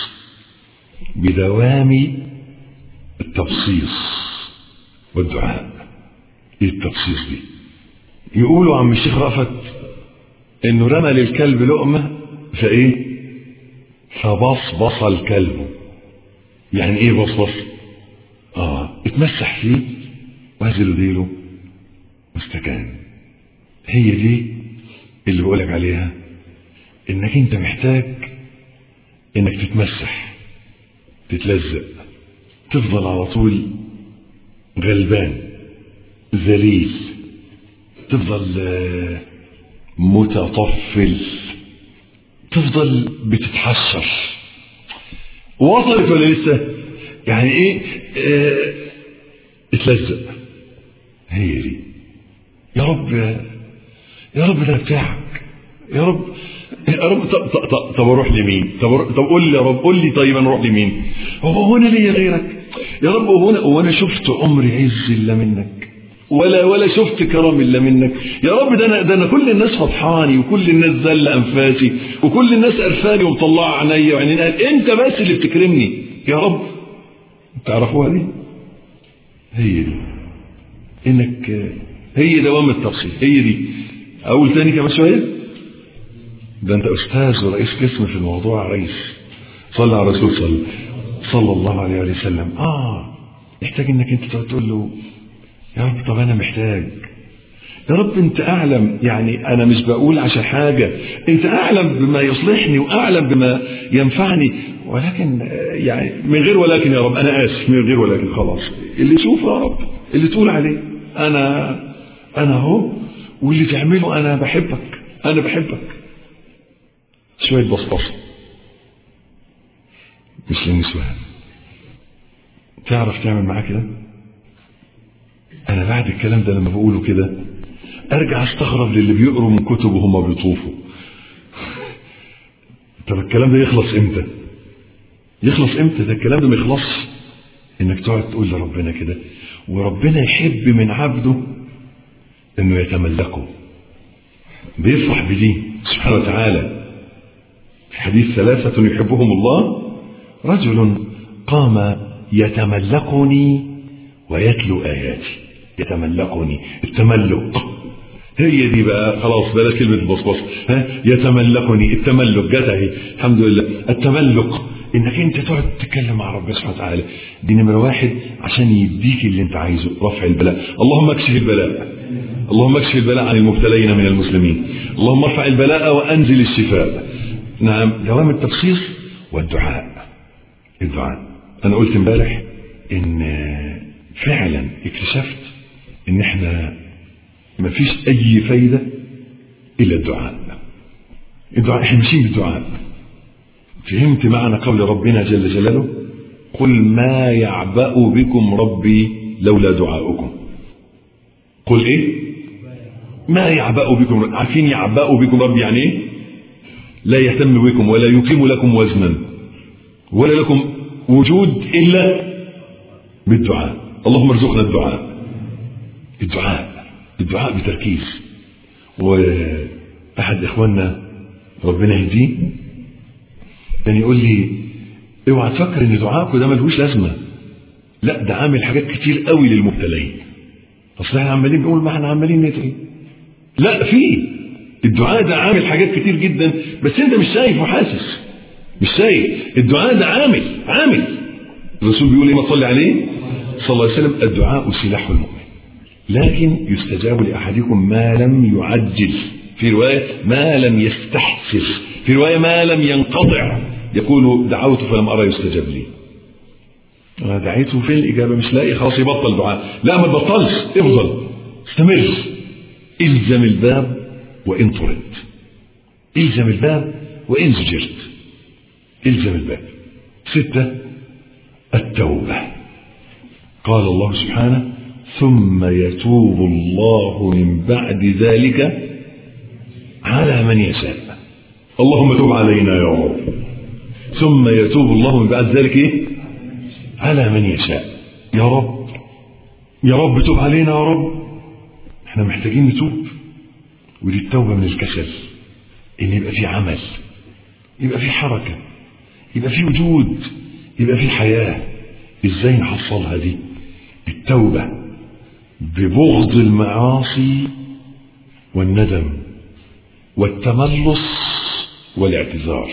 بدوام التبصيص والدعاء ايه التبصيص دي يقولوا عم الشيخ رأفت انه رمى للكلب لقمة فايه فبصبص الكلب يعني ايه بصبص اه اتمسح فيه وهزل ديله واستكان هي دي اللي بقولك عليها انك انت محتاج انك تتمسح تتلزق تفضل على طول غلبان ذليل تفضل آه، متطفل تفضل بتتحشر وصلت ولا لسه يعني ايه اه اتلزق هي دي يا رب يا رب ده بتاعك يا رب يا رب طب, طب, طب, طب اروح لمين طب طب قول لي يا رب قول لي طيب انا اروح لمين هو هو انا ليا غيرك يا رب هو انا هو انا شفت عمر عز الا منك ولا ولا شفت كرم الا منك يا رب ده انا ده انا كل الناس فضحاني وكل الناس ذل انفاسي وكل الناس قرفاني ومطلعه عينيا وعينين انت بس اللي بتكرمني يا رب تعرفوها دي هي دي انك هي دوام التفصيل هي دي اقول تاني كمان شويه ده انت استاذ ورئيس قسم في الموضوع يا ريس صلى على الرسول صلى صلى الله عليه وسلم اه محتاج انك انت تقعد تقول له يا رب طب انا محتاج يا رب انت اعلم يعني انا مش بقول عشان حاجة انت اعلم بما يصلحني واعلم بما ينفعني ولكن يعني من غير ولكن يا رب انا اسف من غير ولكن خلاص اللي تشوفه يا رب اللي تقول عليه انا انا اهو واللي تعمله انا بحبك انا بحبك شوية بصبصة مش للنسوان تعرف تعمل معاه كده انا بعد الكلام ده لما بقوله كده ارجع استغرب للي بيقروا من كتب وهم بيطوفوا طب الكلام ده يخلص امتى يخلص امتى ده الكلام ده ما يخلصش انك تقعد تقول لربنا كده وربنا يحب من عبده انه يتملكه بيفرح بدي سبحانه وتعالى في حديث ثلاثة يحبهم الله رجل قام يتملكني ويتلو آياتي يتملكني التملك هي دي بقى خلاص بلاش كلمة البصبص ها يتملكني التملك جت اهي الحمد لله التملك انك انت تقعد تتكلم مع ربنا سبحانه وتعالى دي نمرة واحد عشان يديك اللي انت عايزه رفع البلاء اللهم اكشف البلاء اللهم اكشف البلاء عن المبتلين من المسلمين اللهم ارفع البلاء وانزل الشفاء نعم دوام التبصير والدعاء الدعاء انا قلت امبارح ان فعلا اكتشفت ان احنا مفيش اي فايدة الا الدعاء الدعاء احنا ماشيين بالدعاء فهمت معنى قول ربنا جل جلاله قل ما يعبأ بكم ربي لولا دعاؤكم قل ايه ما يعبأ بكم عارفين يعبأ بكم ربي يعني ايه لا يهتم بكم ولا يقيم لكم وزنا ولا لكم وجود الا بالدعاء اللهم ارزقنا الدعاء الدعاء الدعاء بتركيز واحد اخواننا ربنا يهديه كان يقول لي اوعى تفكر ان دعائكم ده ملهوش لازمه لا ده عامل حاجات كتير قوي للمبتلين اصل احنا عمالين نقول ما احنا عمالين ندعي لا في الدعاء ده عامل حاجات كتير جدا بس انت مش شايف وحاسس مش شايف الدعاء ده عامل عامل الرسول بيقول ايه ما تصلي عليه صلى الله عليه وسلم الدعاء سلاح المؤمن لكن يستجاب لأحدكم ما لم يعجل في رواية ما لم يستحسر في رواية ما لم ينقطع يقول دعوت فلم أرى يستجاب لي أنا دعيته فين الإجابة مش لاقي خلاص يبطل دعاء لا ما تبطلش افضل استمر الزم الباب وإن طرد الزم الباب وإن زجرت الزم الباب ستة التوبة قال الله سبحانه ثم يتوب الله من بعد ذلك على من يشاء اللهم تب علينا يا رب ثم يتوب الله من بعد ذلك ايه على من يشاء يا رب يا رب تب علينا يا رب احنا محتاجين نتوب ودي التوبة من الكسل ان يبقى في عمل يبقى في حركة يبقى في وجود يبقى في حياة ازاي نحصلها دي التوبة ببغض المعاصي والندم والتملص والاعتذار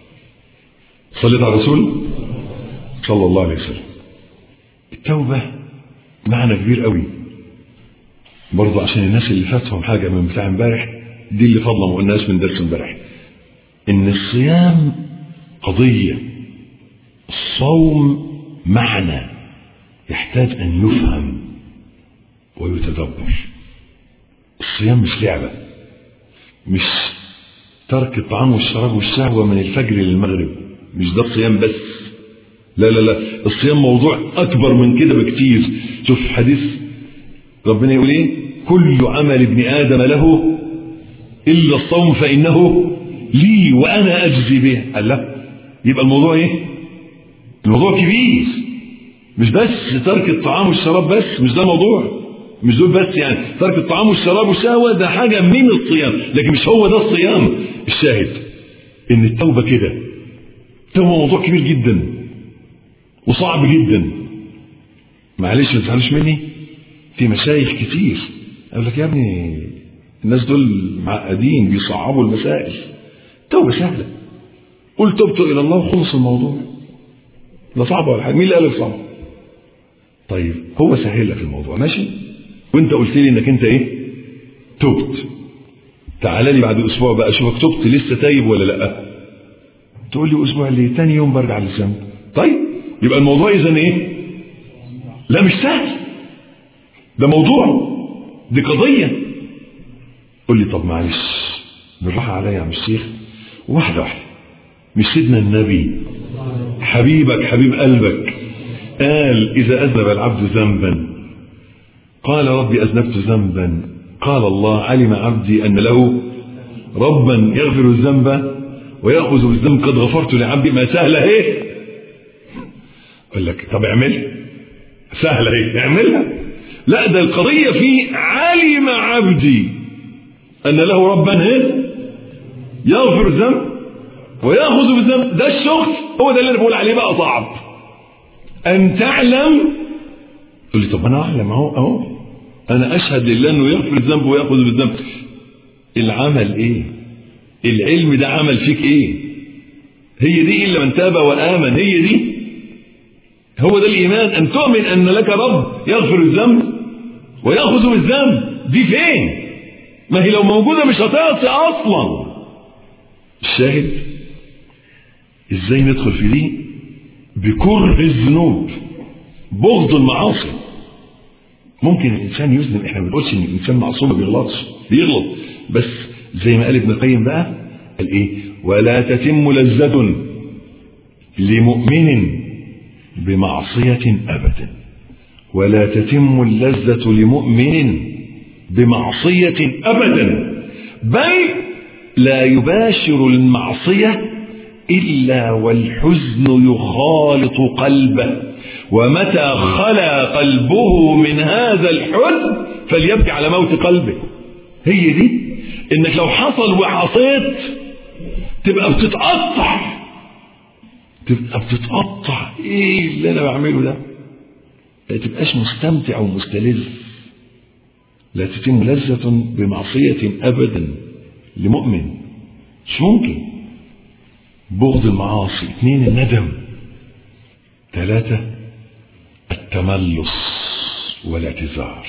صليت على الرسول صلى الله عليه وسلم التوبة معنى كبير قوي برضه عشان الناس اللي فاتهم حاجة من بتاع امبارح دي اللي فضلا ما قلناش من درس امبارح ان الصيام قضية الصوم معنى يحتاج ان يفهم ويتدبر الصيام مش لعبة مش ترك الطعام والشراب والشهوة من الفجر للمغرب مش ده الصيام بس لا لا لا الصيام موضوع أكبر من كده بكتير شوف حديث ربنا يقول ايه كل عمل ابن آدم له إلا الصوم فإنه لي وأنا أجزي به قال لا يبقى الموضوع ايه الموضوع كبير مش بس ترك الطعام والشراب بس مش ده الموضوع مش دول بس يعني ترك الطعام والشراب والشهوة ده حاجة من الصيام لكن مش هو ده الصيام الشاهد ان التوبة كده التوبة موضوع كبير جدا وصعب جدا معلش ما تزعلوش مني في مشايخ كتير اقول لك يا ابني الناس دول معقدين بيصعبوا المسائل توبة سهلة قل تبت إلى الله وخلص الموضوع لا صعبة ولا حاجة مين اللي قال لك صعبة طيب هو سهل لك الموضوع ماشي وانت قلت لي انك انت ايه تبت تعال لي بعد اسبوع بقى اشوفك تبت لسه تايب ولا لا تقول لي اسبوع ليه تاني يوم برجع للذنب طيب يبقى الموضوع اذا ايه لا مش سهل ده موضوع دي قضيه قول لي طب معلش بالراحه عليا يا عم الشيخ واحده واحده مش سيدنا النبي حبيبك حبيب قلبك قال إذا أذنب العبد ذنبا قال ربي أذنبت ذنبا قال الله علم عبدي أن له ربا يغفر الذنب ويأخذ بالذنب قد غفرت لعبدي ما سهلة ايه أقول لك طب اعملها سهلة ايه اعملها لا ده القضية في علم عبدي أن له ربا ايه يغفر الذنب ويأخذ بالذنب ده الشغل هو ده اللي أنا بقول عليه بقى صعب أن تعلم تقول لي طب أنا أعلم أهو أهو أنا أشهد لله أنه يغفر الذنب ويأخذ بالذنب العمل إيه؟ العلم ده عمل فيك إيه؟ هي دي إلا من تاب وآمن هي دي هو ده الإيمان أن تؤمن أن لك رب يغفر الذنب ويأخذ بالذنب دي فين؟ ما هي لو موجودة مش هتعصي أصلا الشاهد ازاي ندخل في دي بكره الذنوب بغض المعاصي ممكن الانسان يذنب احنا ما بنقولش ان الانسان معصوم ما بيغلطش بيغلط بس زي ما قال ابن القيم بقى قال ايه ولا تتم لذة لمؤمن بمعصية ابدا ولا تتم اللذة لمؤمن بمعصية ابدا بل لا يباشر المعصية إلا والحزن يخالط قلبه ومتى خلا قلبه من هذا الحزن فليبكي على موت قلبه هي دي انك لو حصل وعصيت تبقى بتتقطع تبقى بتتقطع ايه اللي انا بعمله ده ما تبقاش مستمتع ومستلذ لا تتم لذة بمعصية ابدا لمؤمن مش ممكن بغض المعاصي اثنين الندم ثلاثة التملص والاعتذار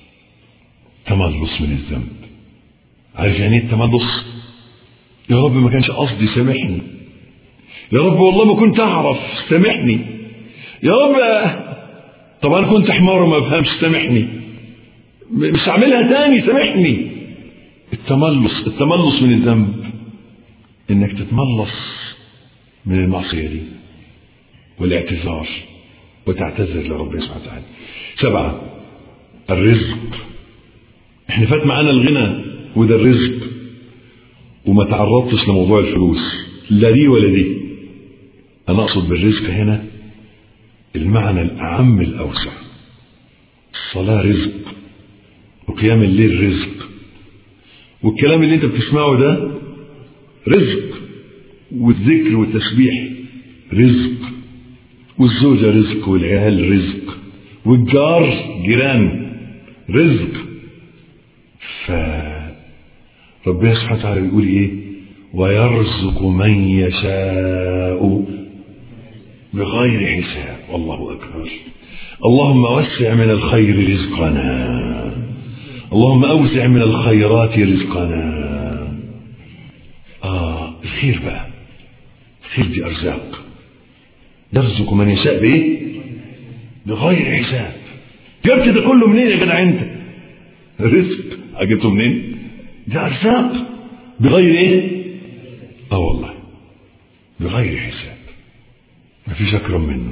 تملص من الذنب عارف يعني ايه التملص يا رب ما كانش قصدي سامحني يا رب والله ما كنت اعرف سامحني يا رب طب انا كنت حمار وما بفهمش سامحني مش هعملها تاني سامحني التملص التملص من الذنب انك تتملص من المعصية دي والاعتذار وتعتذر لربنا سبحانه وتعالى سبعة الرزق احنا فات معانا الغنى وده الرزق وما تعرضتش لموضوع الفلوس لا دي ولا دي انا اقصد بالرزق هنا المعنى الاعم الاوسع الصلاة رزق وقيام الليل رزق والكلام اللي انت بتسمعه ده رزق والذكر والتسبيح رزق والزوجة رزق والعيال رزق والجار جيران رزق ف ربنا سبحانه وتعالى بيقول ايه ويرزق من يشاء بغير حساب والله اكبر اللهم وسع من الخير رزقنا اللهم اوسع من الخيرات رزقنا اه الخير بقى الخير دي ارزاق يرزق من يشاء بايه بغير حساب جبت ده كله منين يا جدع انت رزق جبته منين ده ارزاق بغير ايه اه والله بغير حساب مفيش اكرم منه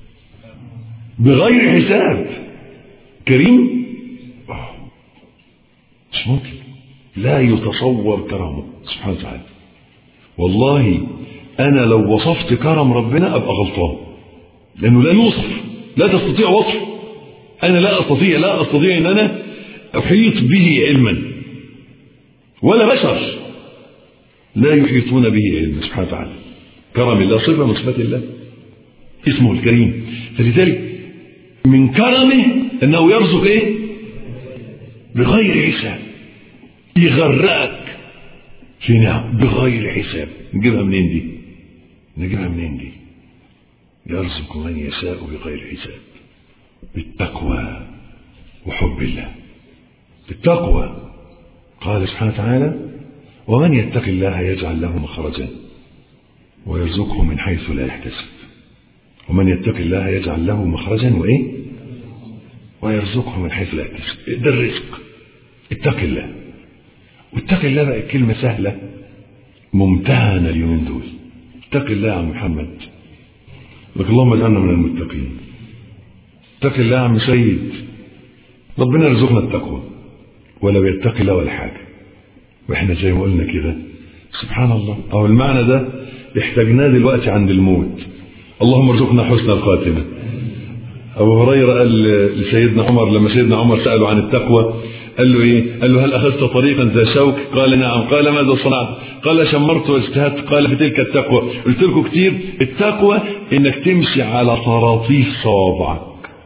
بغير حساب كريم أوه. مش ممكن لا يتصور كرمه سبحانه وتعالى والله انا لو وصفت كرم ربنا ابقى غلطان لانه لا يوصف لا تستطيع وصف انا لا استطيع لا استطيع ان انا احيط به علما ولا بشر لا يحيطون به علما سبحانه وتعالى كرم الله صفه من صفات الله اسمه الكريم فلذلك من كرمه انه يرزق ايه بغير حساب يغرقك في نعم بغير حساب نجيبها منين دي نجيبها منين دي يرزق من يشاء بغير حساب بالتقوى وحب الله بالتقوى قال سبحانه وتعالى ومن يتق الله يجعل له مخرجا ويرزقه من حيث لا يحتسب ومن يتق الله يجعل له مخرجا وايه ويرزقه من حيث لا يحتسب ده الرزق اتق الله واتق الله بقى كلمة سهلة ممتهنة اليومين دول اتق الله يا عم محمد لك اللهم اجعلنا من المتقين اتق الله يا عم سيد ربنا يرزقنا التقوى ولا بيتقي الله ولا حاجة واحنا زي ما قلنا كده سبحان الله او المعنى ده احتاجناه دلوقتي عند الموت اللهم ارزقنا حسن الخاتمة ابو هريرة قال لسيدنا عمر لما سيدنا عمر سأله عن التقوى قال له ايه قال له هل اخذت طريقا ذا شوك قال نعم قال ماذا صنعت قال شمرت واجتهدت قال في تلك التقوى قلت لكم كتير التقوى انك تمشي على طراطيف صوابعك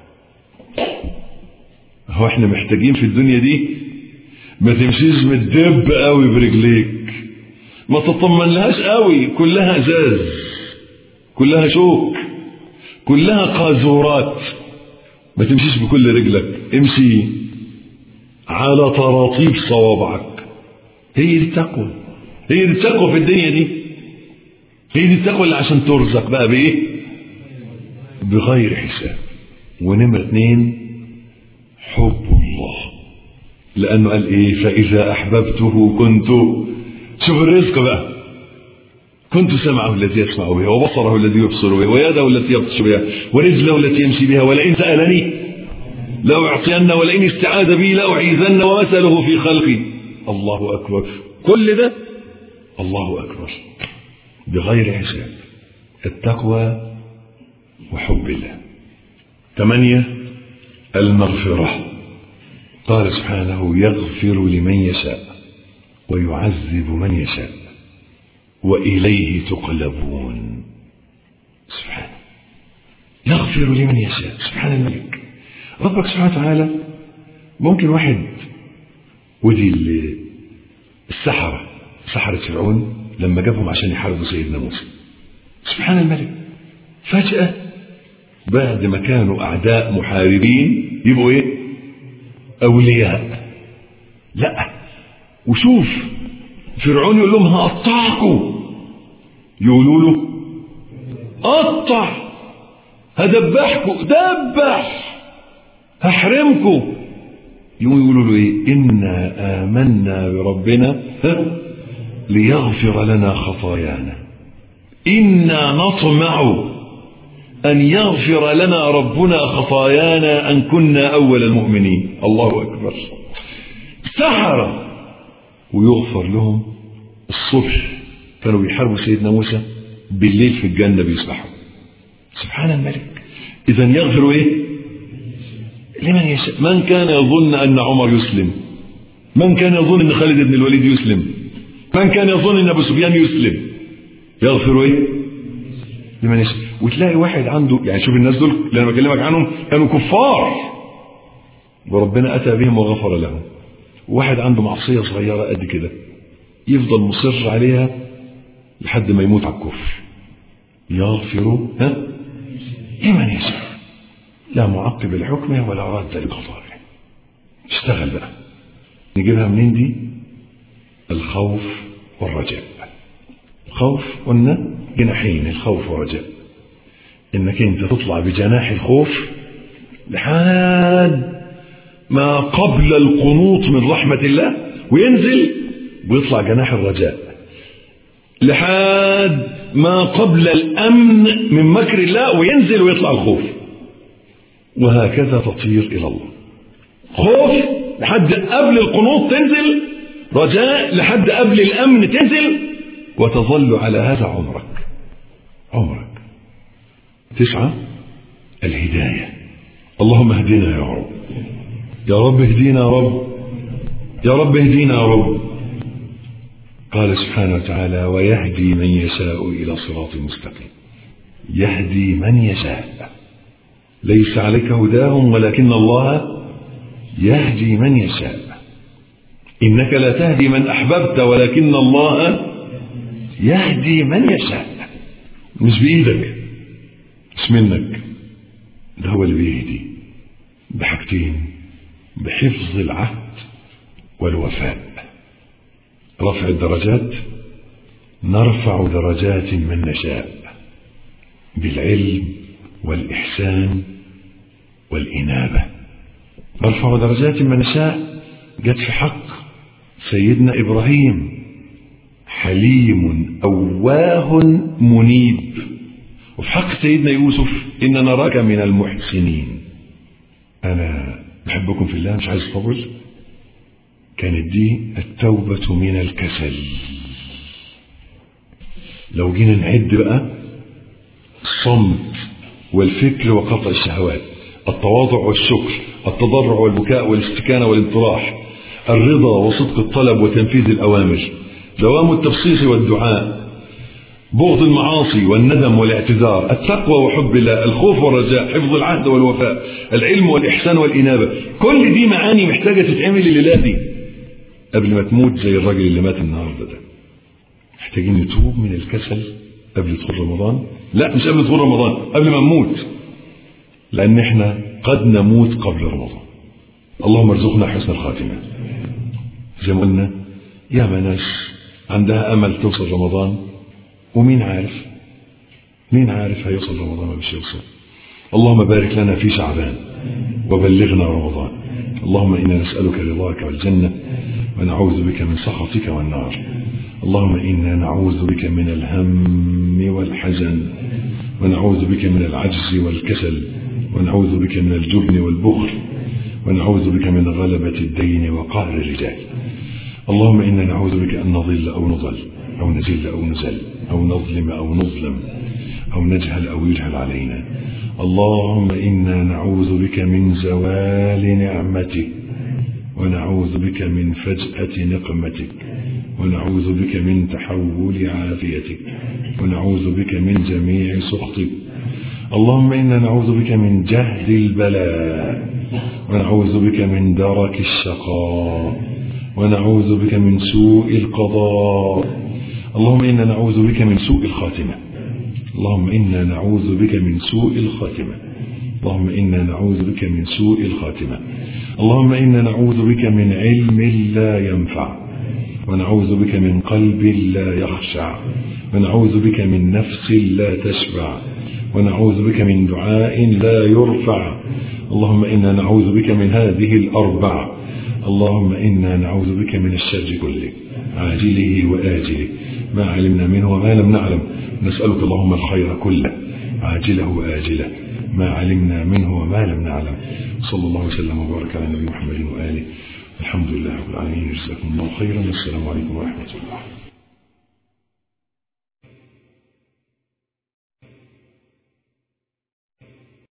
هو احنا محتاجين في الدنيا دي ما تمشيش متدب قوي برجليك ما تطمن لهاش قوي كلها ازاز كلها شوك كلها قاذورات ما تمشيش بكل رجلك امشي على طراطيف صوابعك هي دي التقوى هي دي التقوى في الدنيا دي هي دي التقوى اللي عشان ترزق بقى بايه بغير حساب ونمرة اتنين حب الله لأنه قال إيه فإذا أحببته كنت شوف الرزق بقى كنت سمعه الذي يسمع به وبصره الذي يبصر به ويده التي يبطش بها ورجله التي يمشي بها ولئن سألني لأعطين ولئن استعاذ بي لأعيذن ومثله في خلقي الله أكبر كل ده الله أكبر بغير حساب التقوى وحب الله ثمانية المغفرة قال سبحانه يغفر لمن يشاء ويعذب من يشاء وإليه تقلبون سبحانه يغفر لمن يشاء سبحان الملك ربك سبحانه وتعالى ممكن واحد ودي السحرة سحرة فرعون لما جابهم عشان يحاربوا سيدنا موسى سبحان الملك فجأة بعد ما كانوا أعداء محاربين يبقوا إيه؟ أولياء لا وشوف فرعون يقول لهم هقطعكم يقولوا له قطع هدبحكم دبح هحرمكم يقوموا يقولوا له ايه انا امنا بربنا ها ليغفر لنا خطايانا انا نطمع ان يغفر لنا ربنا خطايانا ان كنا اول المؤمنين الله اكبر سحرة ويغفر لهم الصبح كانوا بيحاربوا سيدنا موسى بالليل في الجنة بيسبحوا سبحان الملك إذا يغفر إيه لمن يشاء من كان يظن أن عمر يسلم من كان يظن أن خالد بن الوليد يسلم من كان يظن أن أبو سفيان يسلم يغفر إيه لمن يشاء وتلاقي واحد عنده يعني شوف الناس دول اللي أنا بكلمك عنهم كانوا كفار وربنا أتى بهم وغفر لهم واحد عنده معصية صغيرة قد كده يفضل مصر عليها لحد ما يموت على الكفر يغفر ها لمن يشاء لا معقب لحكمه ولا راد لقضائه اشتغل بقى نجيبها منين دي الخوف والرجاء خوف قلنا جناحين الخوف والرجاء انك انت تطلع بجناح الخوف لحد ما قبل القنوط من رحمة الله وينزل ويطلع جناح الرجاء لحد ما قبل الأمن من مكر الله وينزل ويطلع الخوف وهكذا تطير إلى الله خوف لحد قبل القنوط تنزل رجاء لحد قبل الأمن تنزل وتظل على هذا عمرك عمرك تسعة الهداية اللهم اهدنا يا رب يا رب اهدينا يا رب يا رب اهدينا يا رب قال سبحانه وتعالى ويهدي من يشاء إلى صراط مستقيم يهدي من يشاء ليس عليك هداهم ولكن الله يهدي من يشاء إنك لا تهدي من أحببت ولكن الله يهدي من يشاء مش بإيدك مش منك ده هو اللي بيهدي بحاجتين بحفظ العهد والوفاء رفع الدرجات نرفع درجات من نشاء بالعلم والإحسان والإنابة نرفع درجات من نشاء جت في حق سيدنا إبراهيم حليم أواه منيب وفي حق سيدنا يوسف إن نراك من المحسنين أنا بحبكم في الله مش عايز أطول كانت دي التوبة من الكسل لو جينا نعد بقى الصمت والفكر وقطع الشهوات التواضع والشكر التضرع والبكاء والاستكانة والانطراح الرضا وصدق الطلب وتنفيذ الأوامر دوام التبصيص والدعاء بغض المعاصي والندم والاعتذار التقوى وحب الله الخوف والرجاء حفظ العهد والوفاء العلم والإحسان والإنابة كل دي معاني محتاجة تتعمل الليلة دي قبل ما تموت زي الراجل اللي مات النهارده ده محتاجين نتوب من الكسل قبل دخول رمضان لا مش قبل دخول رمضان قبل ما نموت لأن احنا قد نموت قبل رمضان اللهم ارزقنا حسن الخاتمة زي ما قلنا يا ناس عندها أمل توصل رمضان ومين عارف مين عارف هيوصل رمضان ولا مش هيوصل اللهم بارك لنا في شعبان وبلغنا رمضان اللهم إنا نسألك رضاك والجنة ونعوذ بك من سخطك والنار اللهم إنا نعوذ بك من الهم والحزن ونعوذ بك من العجز والكسل ونعوذ بك من الجبن والبخل ونعوذ بك من غلبة الدين وقهر الرجال اللهم إنا نعوذ بك أن نضل أو نضل أو نزل أو نزل أو نظلم أو نظلم أو نجهل أو يجهل علينا اللهم إنا نعوذ بك من زوال نعمتك ونعوذ بك من فجأة نقمتك ونعوذ بك من تحول عافيتك ونعوذ بك من جميع سخطك اللهم إنا نعوذ بك من جهد البلاء ونعوذ بك من درك الشقاء ونعوذ بك من سوء القضاء اللهم إنا نعوذ بك من سوء الخاتمة اللهم إنا نعوذ بك من سوء الخاتمة اللهم إنا نعوذ بك من سوء الخاتمة اللهم إنا نعوذ بك من علم لا ينفع ونعوذ بك من قلب لا يخشع ونعوذ بك من نفس لا تشبع ونعوذ بك من دعاء لا يرفع اللهم إنا نعوذ بك من هذه الأربع اللهم إنا نعوذ بك من الشر كله عاجله وآجله ما علمنا منه وما لم نعلم نسألك اللهم الخير كله عاجله وآجله ما علمنا منه وما لم نعلم صلى الله وسلم وبارك على نبي محمد وآله الحمد لله رب العالمين جزاكم الله خيرا والسلام عليكم ورحمة الله